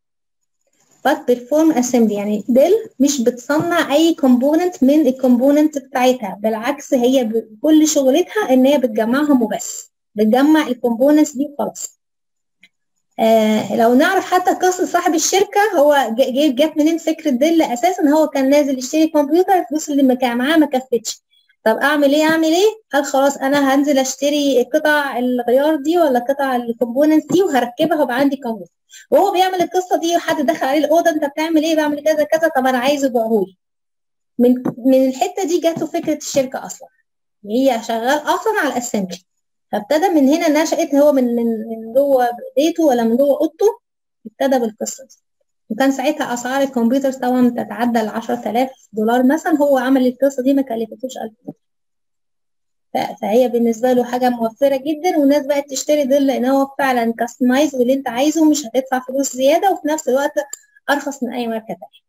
but perform assembly يعني ديل مش بتصنع اي كومبوننت من الكومبوننت بتاعتها بالعكس هي كل شغلتها ان هي بتجمعهم وبس بتجمع الكومبوننتس دي وخلاص آه لو نعرف حتى قصة صاحب الشركة هو جت منين فكرة ديل أساسا هو كان نازل يشتري كمبيوتر الفلوس اللي كان معاه ما كفتش طب أعمل إيه أعمل إيه؟ قال خلاص أنا هنزل أشتري قطع الغيار دي ولا قطع الكومبوننتس دي وهركبها ويبقى عندي كمبيوتر وهو بيعمل القصة دي وحد دخل عليه الأوضة أنت بتعمل إيه؟ بعمل كذا كذا طب أنا عايزه يبيعهولي من من الحتة دي جاته فكرة الشركة أصلا هي شغال أصلا على الأسمبلي فابتدى من هنا نشأت هو من من من جوه بيته ولا من جوه اوضته ابتدى بالقصه دي وكان ساعتها اسعار الكمبيوتر طبعا تتعدى ال 10000 دولار مثلا هو عمل القصه دي ما كلفتوش 1000 دولار فهي بالنسبه له حاجه موفره جدا والناس بقت تشتري دول لان هو فعلا كاستمايز واللي انت عايزه مش هتدفع فلوس زياده وفي نفس الوقت ارخص من اي ماركه تانية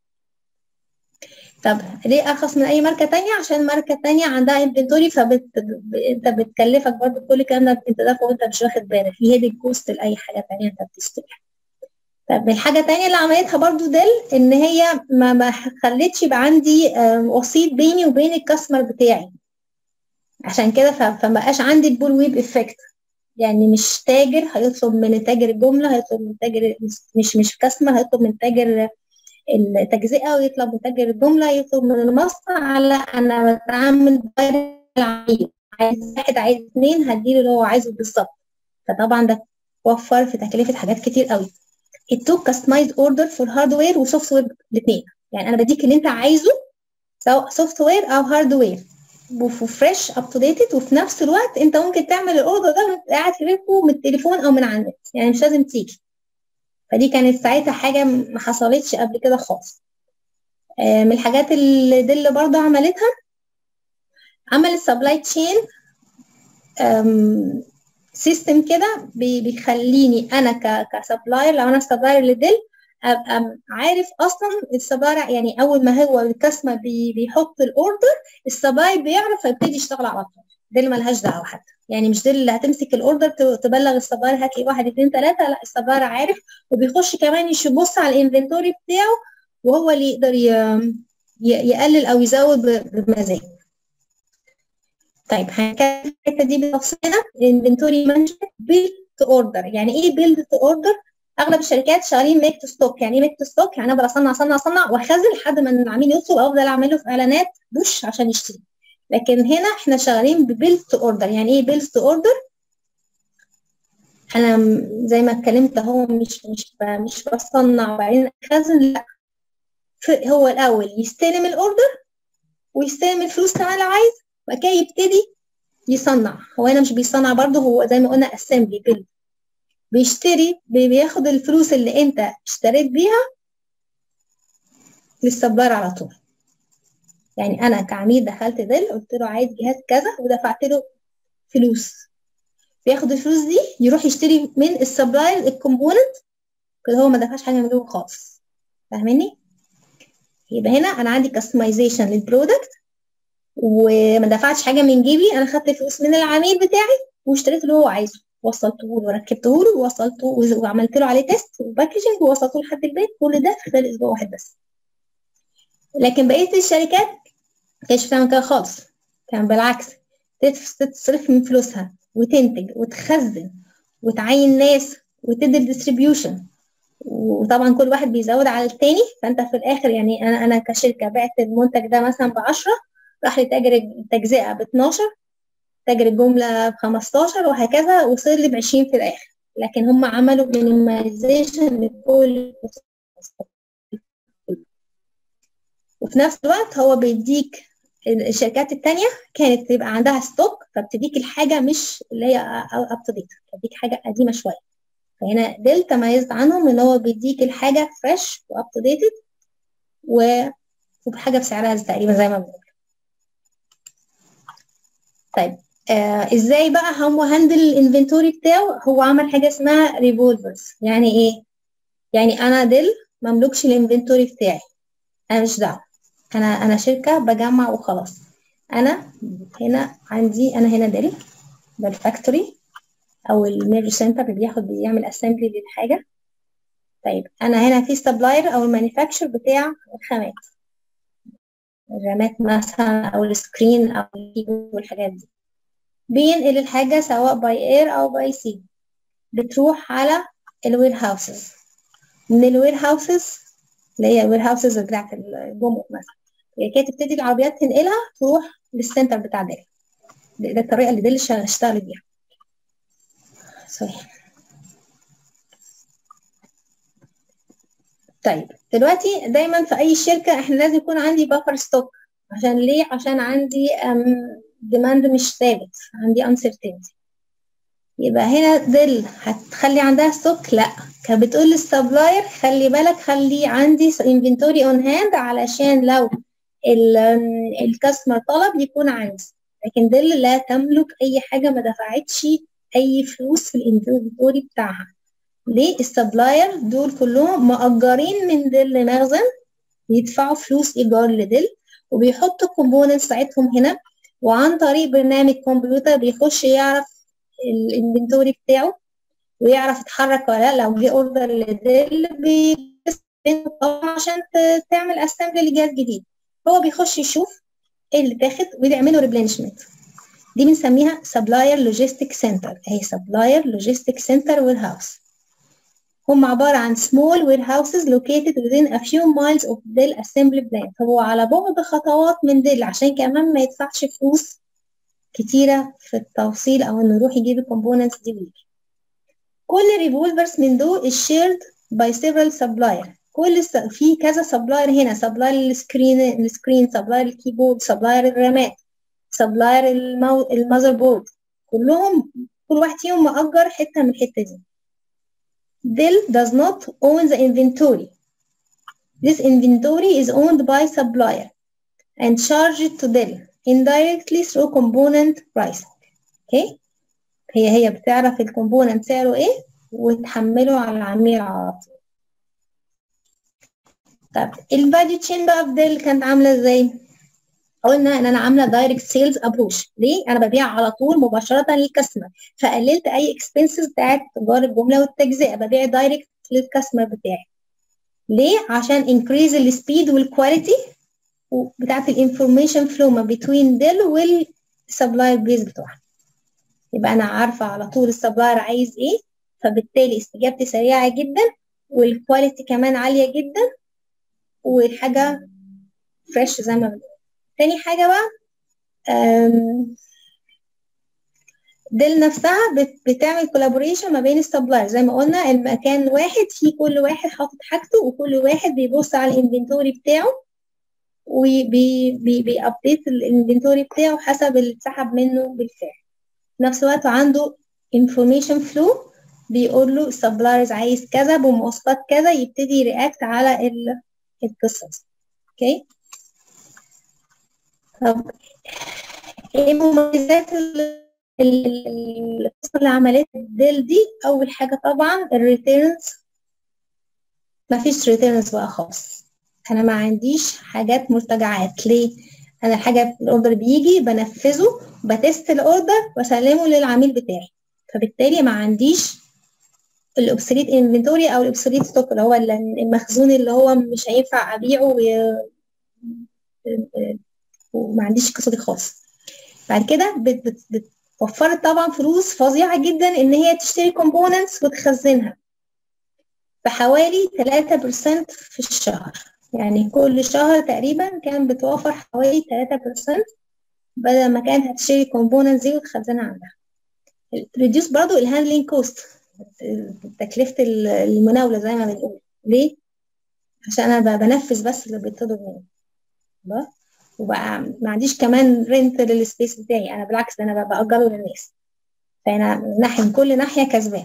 طب ليه ارخص من اي ماركه تانية عشان ماركه تانية عندها انفنتوري فبت ب... انت بتكلفك برضه كل الكلام ده انت دافعه وانت مش واخد بالك هي دي الكوست لاي حاجه تانية انت بتشتريها طب الحاجه التانية اللي عملتها برضه ديل ان هي ما ما خلتش يبقى عندي وسيط بيني وبين الكاستمر بتاعي عشان كده فما بقاش عندي البول ويب افكت يعني مش تاجر هيطلب من تاجر الجمله هيطلب من تاجر مش مش كاستمر هيطلب من تاجر التجزئه ويطلب من تاجر الجمله يطلب من المصنع لا انا بتعامل العميل عايز واحد عايز اثنين هديله اللي هو عايزه بالظبط فطبعا ده وفر في تكلفه حاجات كتير قوي it took customized order for hardware وسوفت وير الاثنين يعني انا بديك اللي انت عايزه سواء سوفت وير او هاردوير وفريش اب تو ديتد وفي نفس الوقت انت ممكن تعمل الاوردر ده وانت قاعد في بيتكم من التليفون او من على النت يعني مش لازم تيجي فدي كانت ساعتها حاجة ما حصلتش قبل كده خالص من الحاجات اللي دل برضه عملتها عملت سبلاي تشين سيستم كده بيخليني انا كسبلاير لو انا سبلاير لدل ابقى عارف اصلا السبلاير يعني اول ما هو الكاستمر بي بيحط الاوردر السبلاير بيعرف فيبتدي يشتغل على طول دي ملهاش دعوه حتى يعني مش دي اللي هتمسك الاوردر تبلغ السبلاير هات لي واحد اتنين تلاته لا السبلاير عارف وبيخش كمان يبص على الانفنتوري بتاعه وهو اللي يقدر يقلل او يزود بمزاجه طيب هنتكلم الحته دي بتفصيلها الانفنتوري مانجمنت بيلد تو اوردر يعني ايه بيلد تو اوردر اغلب الشركات شغالين ميك تو ستوك يعني ايه ميك تو ستوك يعني انا اصنع اصنع اصنع واخزن لحد ما العميل يطلب افضل اعمله في اعلانات بوش عشان يشتري لكن هنا احنا شغالين ببيلد تو اوردر يعني ايه بيلد تو اوردر انا زي ما اتكلمت اهو مش مش مش بصنع وبعدين اخزن لا هو الاول يستلم الاوردر ويستلم الفلوس كمان لو عايز وبعد كده يبتدي يصنع هو هنا مش بيصنع برضه هو زي ما قلنا اسامبلي بيلد بيشتري بياخد الفلوس اللي انت اشتريت بيها للسبلاير على طول يعني انا كعميل دخلت ديل قلت له عايز جهاز كذا ودفعت له فلوس بياخد الفلوس دي يروح يشتري من السبلاير الكومبوننت كده هو ما دفعش حاجه من جوه خالص فاهميني يبقى هنا انا عندي كاستمايزيشن للبرودكت وما دفعتش حاجه من جيبي انا خدت الفلوس من العميل بتاعي واشتريت اللي هو عايزه وصلته له وركبته له ووصلته وعملت له عليه تيست وباكجنج ووصلته لحد البيت كل ده في خلال اسبوع واحد بس لكن بقيه الشركات ما كانتش بتعمل كده خالص كان بالعكس تصرف من فلوسها وتنتج وتخزن وتعين ناس وتدي ديستريبيوشن وطبعا كل واحد بيزود على التاني فانت في الاخر يعني انا انا كشركه بعت المنتج ده مثلا ب 10 راح لتاجر التجزئه ب 12 تاجر الجمله ب 15 وهكذا وصل لي ب 20 في الاخر لكن هم عملوا مينيمايزيشن لكل وفي نفس الوقت هو بيديك الشركات التانية كانت يبقى عندها ستوك فبتديك الحاجة مش اللي هي اب تو ديت بتديك حاجة قديمة شوية فهنا ديل تميزت عنهم ان هو بيديك الحاجة فريش واب تو ديتد وبحاجة بسعرها تقريبا زي ما بنقول طيب آه ازاي بقى هو هندل الانفنتوري بتاعه هو عمل حاجه اسمها ريفولفرز يعني ايه يعني انا ديل مملكش الانفنتوري بتاعي انا مش دعوه انا انا شركه بجمع وخلاص انا هنا عندي انا هنا ديل ده الفاكتوري او الميرج سنتر اللي بياخد بيعمل اسامبلي للحاجه طيب انا هنا في سبلاير او المانيفاكتشر بتاع الخامات الرامات مثلا او السكرين او الكيبورد والحاجات دي بينقل الحاجه سواء باي اير او باي سي بتروح على الوير هاوسز من الوير هاوسز اللي هي الوير هاوسز بتاعت الجمرك مثلا هي كده تبتدي العربيات تنقلها تروح للسنتر بتاع ديل ده الطريقه اللي ديل اشتغل بيها سوري طيب دلوقتي دايما في اي شركه احنا لازم يكون عندي بافر ستوك عشان ليه عشان عندي ديماند مش ثابت عندي uncertainty يبقى هنا دل هتخلي عندها ستوك لا كانت بتقول للسبلاير خلي بالك خلي عندي انفنتوري اون هاند علشان لو الكاستمر طلب يكون عندي لكن دل لا تملك اي حاجه ما دفعتش اي فلوس في الانفنتوري بتاعها ليه السبلاير دول كلهم مأجرين من دل مخزن يدفعوا فلوس ايجار لدل وبيحطوا الكومبوننتس بتاعتهم هنا وعن طريق برنامج كمبيوتر بيخش يعرف الانفنتوري بتاعه ويعرف يتحرك ولا لا لو جه اوردر لدل طبعا عشان تعمل اسامبلي لجهاز جديد هو بيخش يشوف ايه اللي تاخد ويعملوا ريبلانشمنت دي بنسميها سبلاير لوجيستيك سنتر هي سبلاير لوجيستيك سنتر وير هاوس هم عبارة عن small warehouses located within a few miles of Dell assembly plant هو على بعد خطوات من ديل عشان كمان ما يدفعش فلوس كتيرة في التوصيل أو إنه يروح يجيب الكومبوننتس دي ويجي كل ريفولفرز من دول is shared by several supplier كل س... في كذا سبلاير هنا سبلاير السكرين السكرين سبلاير الكيبورد سبلاير الرامات سبلاير المو... المذر بورد كلهم كل واحد فيهم مأجر حتة من الحتة دي Dell does not own the inventory. This inventory is owned by supplier and charged to Dell indirectly through component pricing. Okay? هي هي بتعرف الكومبوننت سعره ايه وتحمله على العميل على طول. طب الفاليو تشين بقى في ديل كانت عامله ازاي؟ قلنا ان انا عامله دايركت سيلز ابروش ليه انا ببيع على طول مباشره للكاستمر فقللت اي اكسبنسز بتاعت تجار الجمله والتجزئه ببيع دايركت للكاستمر بتاعي ليه عشان انكريز السبيد والكواليتي بتاعت الانفورميشن فلو ما بين ديل والسبلاير بيز بتوعها يبقى انا عارفه على طول السبلاير عايز ايه فبالتالي استجابتي سريعه جدا والكواليتي كمان عاليه جدا والحاجه فريش زي ما بنقول تاني حاجة بقى ديل نفسها بتعمل كولابوريشن ما بين السبلاير زي ما قلنا المكان واحد فيه كل واحد حاطط حاجته وكل واحد بيبص على الانفنتوري بتاعه وبيابديت الانفنتوري بتاعه حسب اللي اتسحب منه بالفعل في نفس الوقت عنده انفورميشن فلو بيقول له السبلايرز عايز كذا بمواصفات كذا يبتدي يرياكت على القصص اوكي okay. طب ايه مميزات القصه اللي عملتها ديل دي اول حاجه طبعا الريتيرنز مفيش ريتيرنز بقى خالص انا ما عنديش حاجات مرتجعات ليه انا الحاجه الاوردر بيجي بنفذه بتست الاوردر واسلمه للعميل بتاعي فبالتالي ما عنديش الاوبسوليت انفنتوري او الاوبسوليت ستوك اللي هو المخزون اللي هو مش هينفع ابيعه وي... وما عنديش القصه دي خالص بعد كده بت بت وفرت طبعا فلوس فظيعه جدا ان هي تشتري كومبوننتس وتخزنها بحوالي 3% في الشهر يعني كل شهر تقريبا كان بتوفر حوالي 3% بدل ما كانت هتشتري كومبوننتس دي وتخزنها عندها ريديوس برضو الهاندلينج كوست تكلفة المناولة زي ما بنقول ليه؟ عشان أنا بنفذ بس اللي بيطلب مني وبقى ما عنديش كمان رنت للسبيس بتاعي انا بالعكس ده انا باجره للناس فانا من ناحيه من كل ناحيه كسبان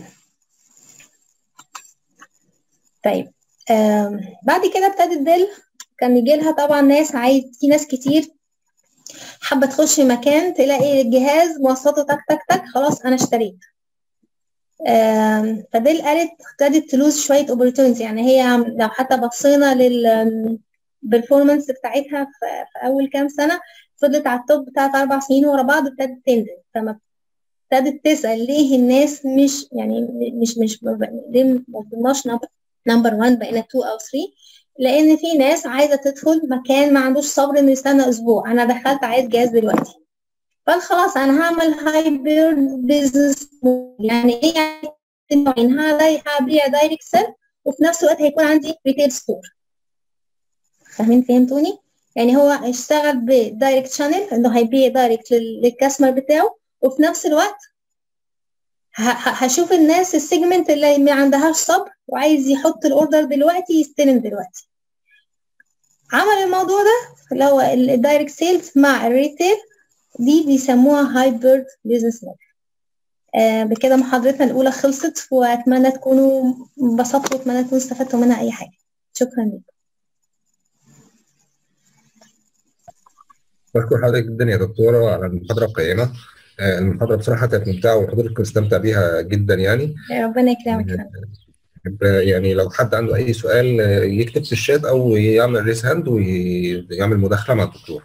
طيب بعد كده ابتدت ديل كان يجي لها طبعا ناس عايز في ناس كتير حابه تخش مكان تلاقي الجهاز مواصفاته تك تك تك خلاص انا اشتريت فديل قالت ابتدت تلوز شويه اوبورتونيتي يعني هي لو حتى بصينا لل performance بتاعتها في, في اول كام سنه فضلت على التوب بتاعت اربع سنين ورا بعض ابتدت تنزل فما ابتدت تسال ليه الناس مش يعني مش مش ليه ما وصلناش نمبر 1 بقينا 2 او 3 لان في ناس عايزه تدخل مكان ما عندوش صبر انه يستنى اسبوع انا دخلت عايز جهاز دلوقتي فخلاص انا هعمل هايبر بزنس يعني ايه يعني هبيع دايركت سيل وفي نفس الوقت هيكون عندي ريتيل ستور فاهمين فهمتوني يعني هو اشتغل بدايركت شانل انه هيبيع دايركت للكاستمر بتاعه وفي نفس الوقت هشوف الناس السيجمنت اللي ما عندهاش صبر وعايز يحط الاوردر دلوقتي يستلم دلوقتي عمل الموضوع ده اللي هو الدايركت سيلز مع الريتيل دي بيسموها هايبرد بيزنس موديل آه بكده محاضرتنا الأولى خلصت وأتمنى تكونوا انبسطتوا وأتمنى تكونوا استفدتوا منها أي حاجة شكرا لكم بشكر حضرتك جدا يا دكتورة على المحاضرة القيمة المحاضرة بصراحة كانت ممتعة وحضرتك مستمتع بيها جدا يعني ربنا يكرمك يعني لو حد عنده أي سؤال يكتب في الشات أو يعمل ريس هاند ويعمل مداخلة مع الدكتور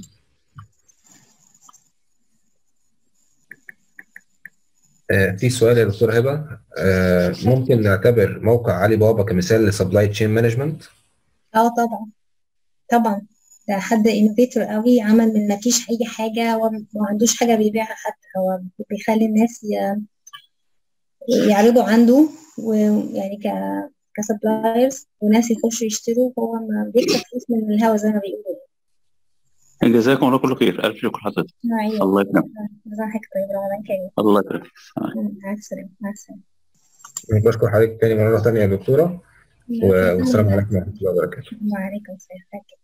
في سؤال يا دكتور هبه ممكن نعتبر موقع علي بابا كمثال لسبلاي تشين مانجمنت؟ اه طبعا طبعا ده حد انوفيتور قوي عمل من ما فيش اي حاجه وما عندوش حاجه بيبيعها حتى هو بيخلي الناس يعرضوا عنده ويعني ك كسبلايرز وناس يخشوا يشتروا وهو ما بيكسب فلوس من الهوا زي ما بيقولوا جزاكم الله كل خير الف شكر حضرتك الله يكرمك جزاك طيب رمضان كريم الله يكرمك مع السلامه مع السلامه بشكر حضرتك تاني مره ثانيه يا دكتوره والسلام عليكم ورحمه الله وبركاته وعليكم السلام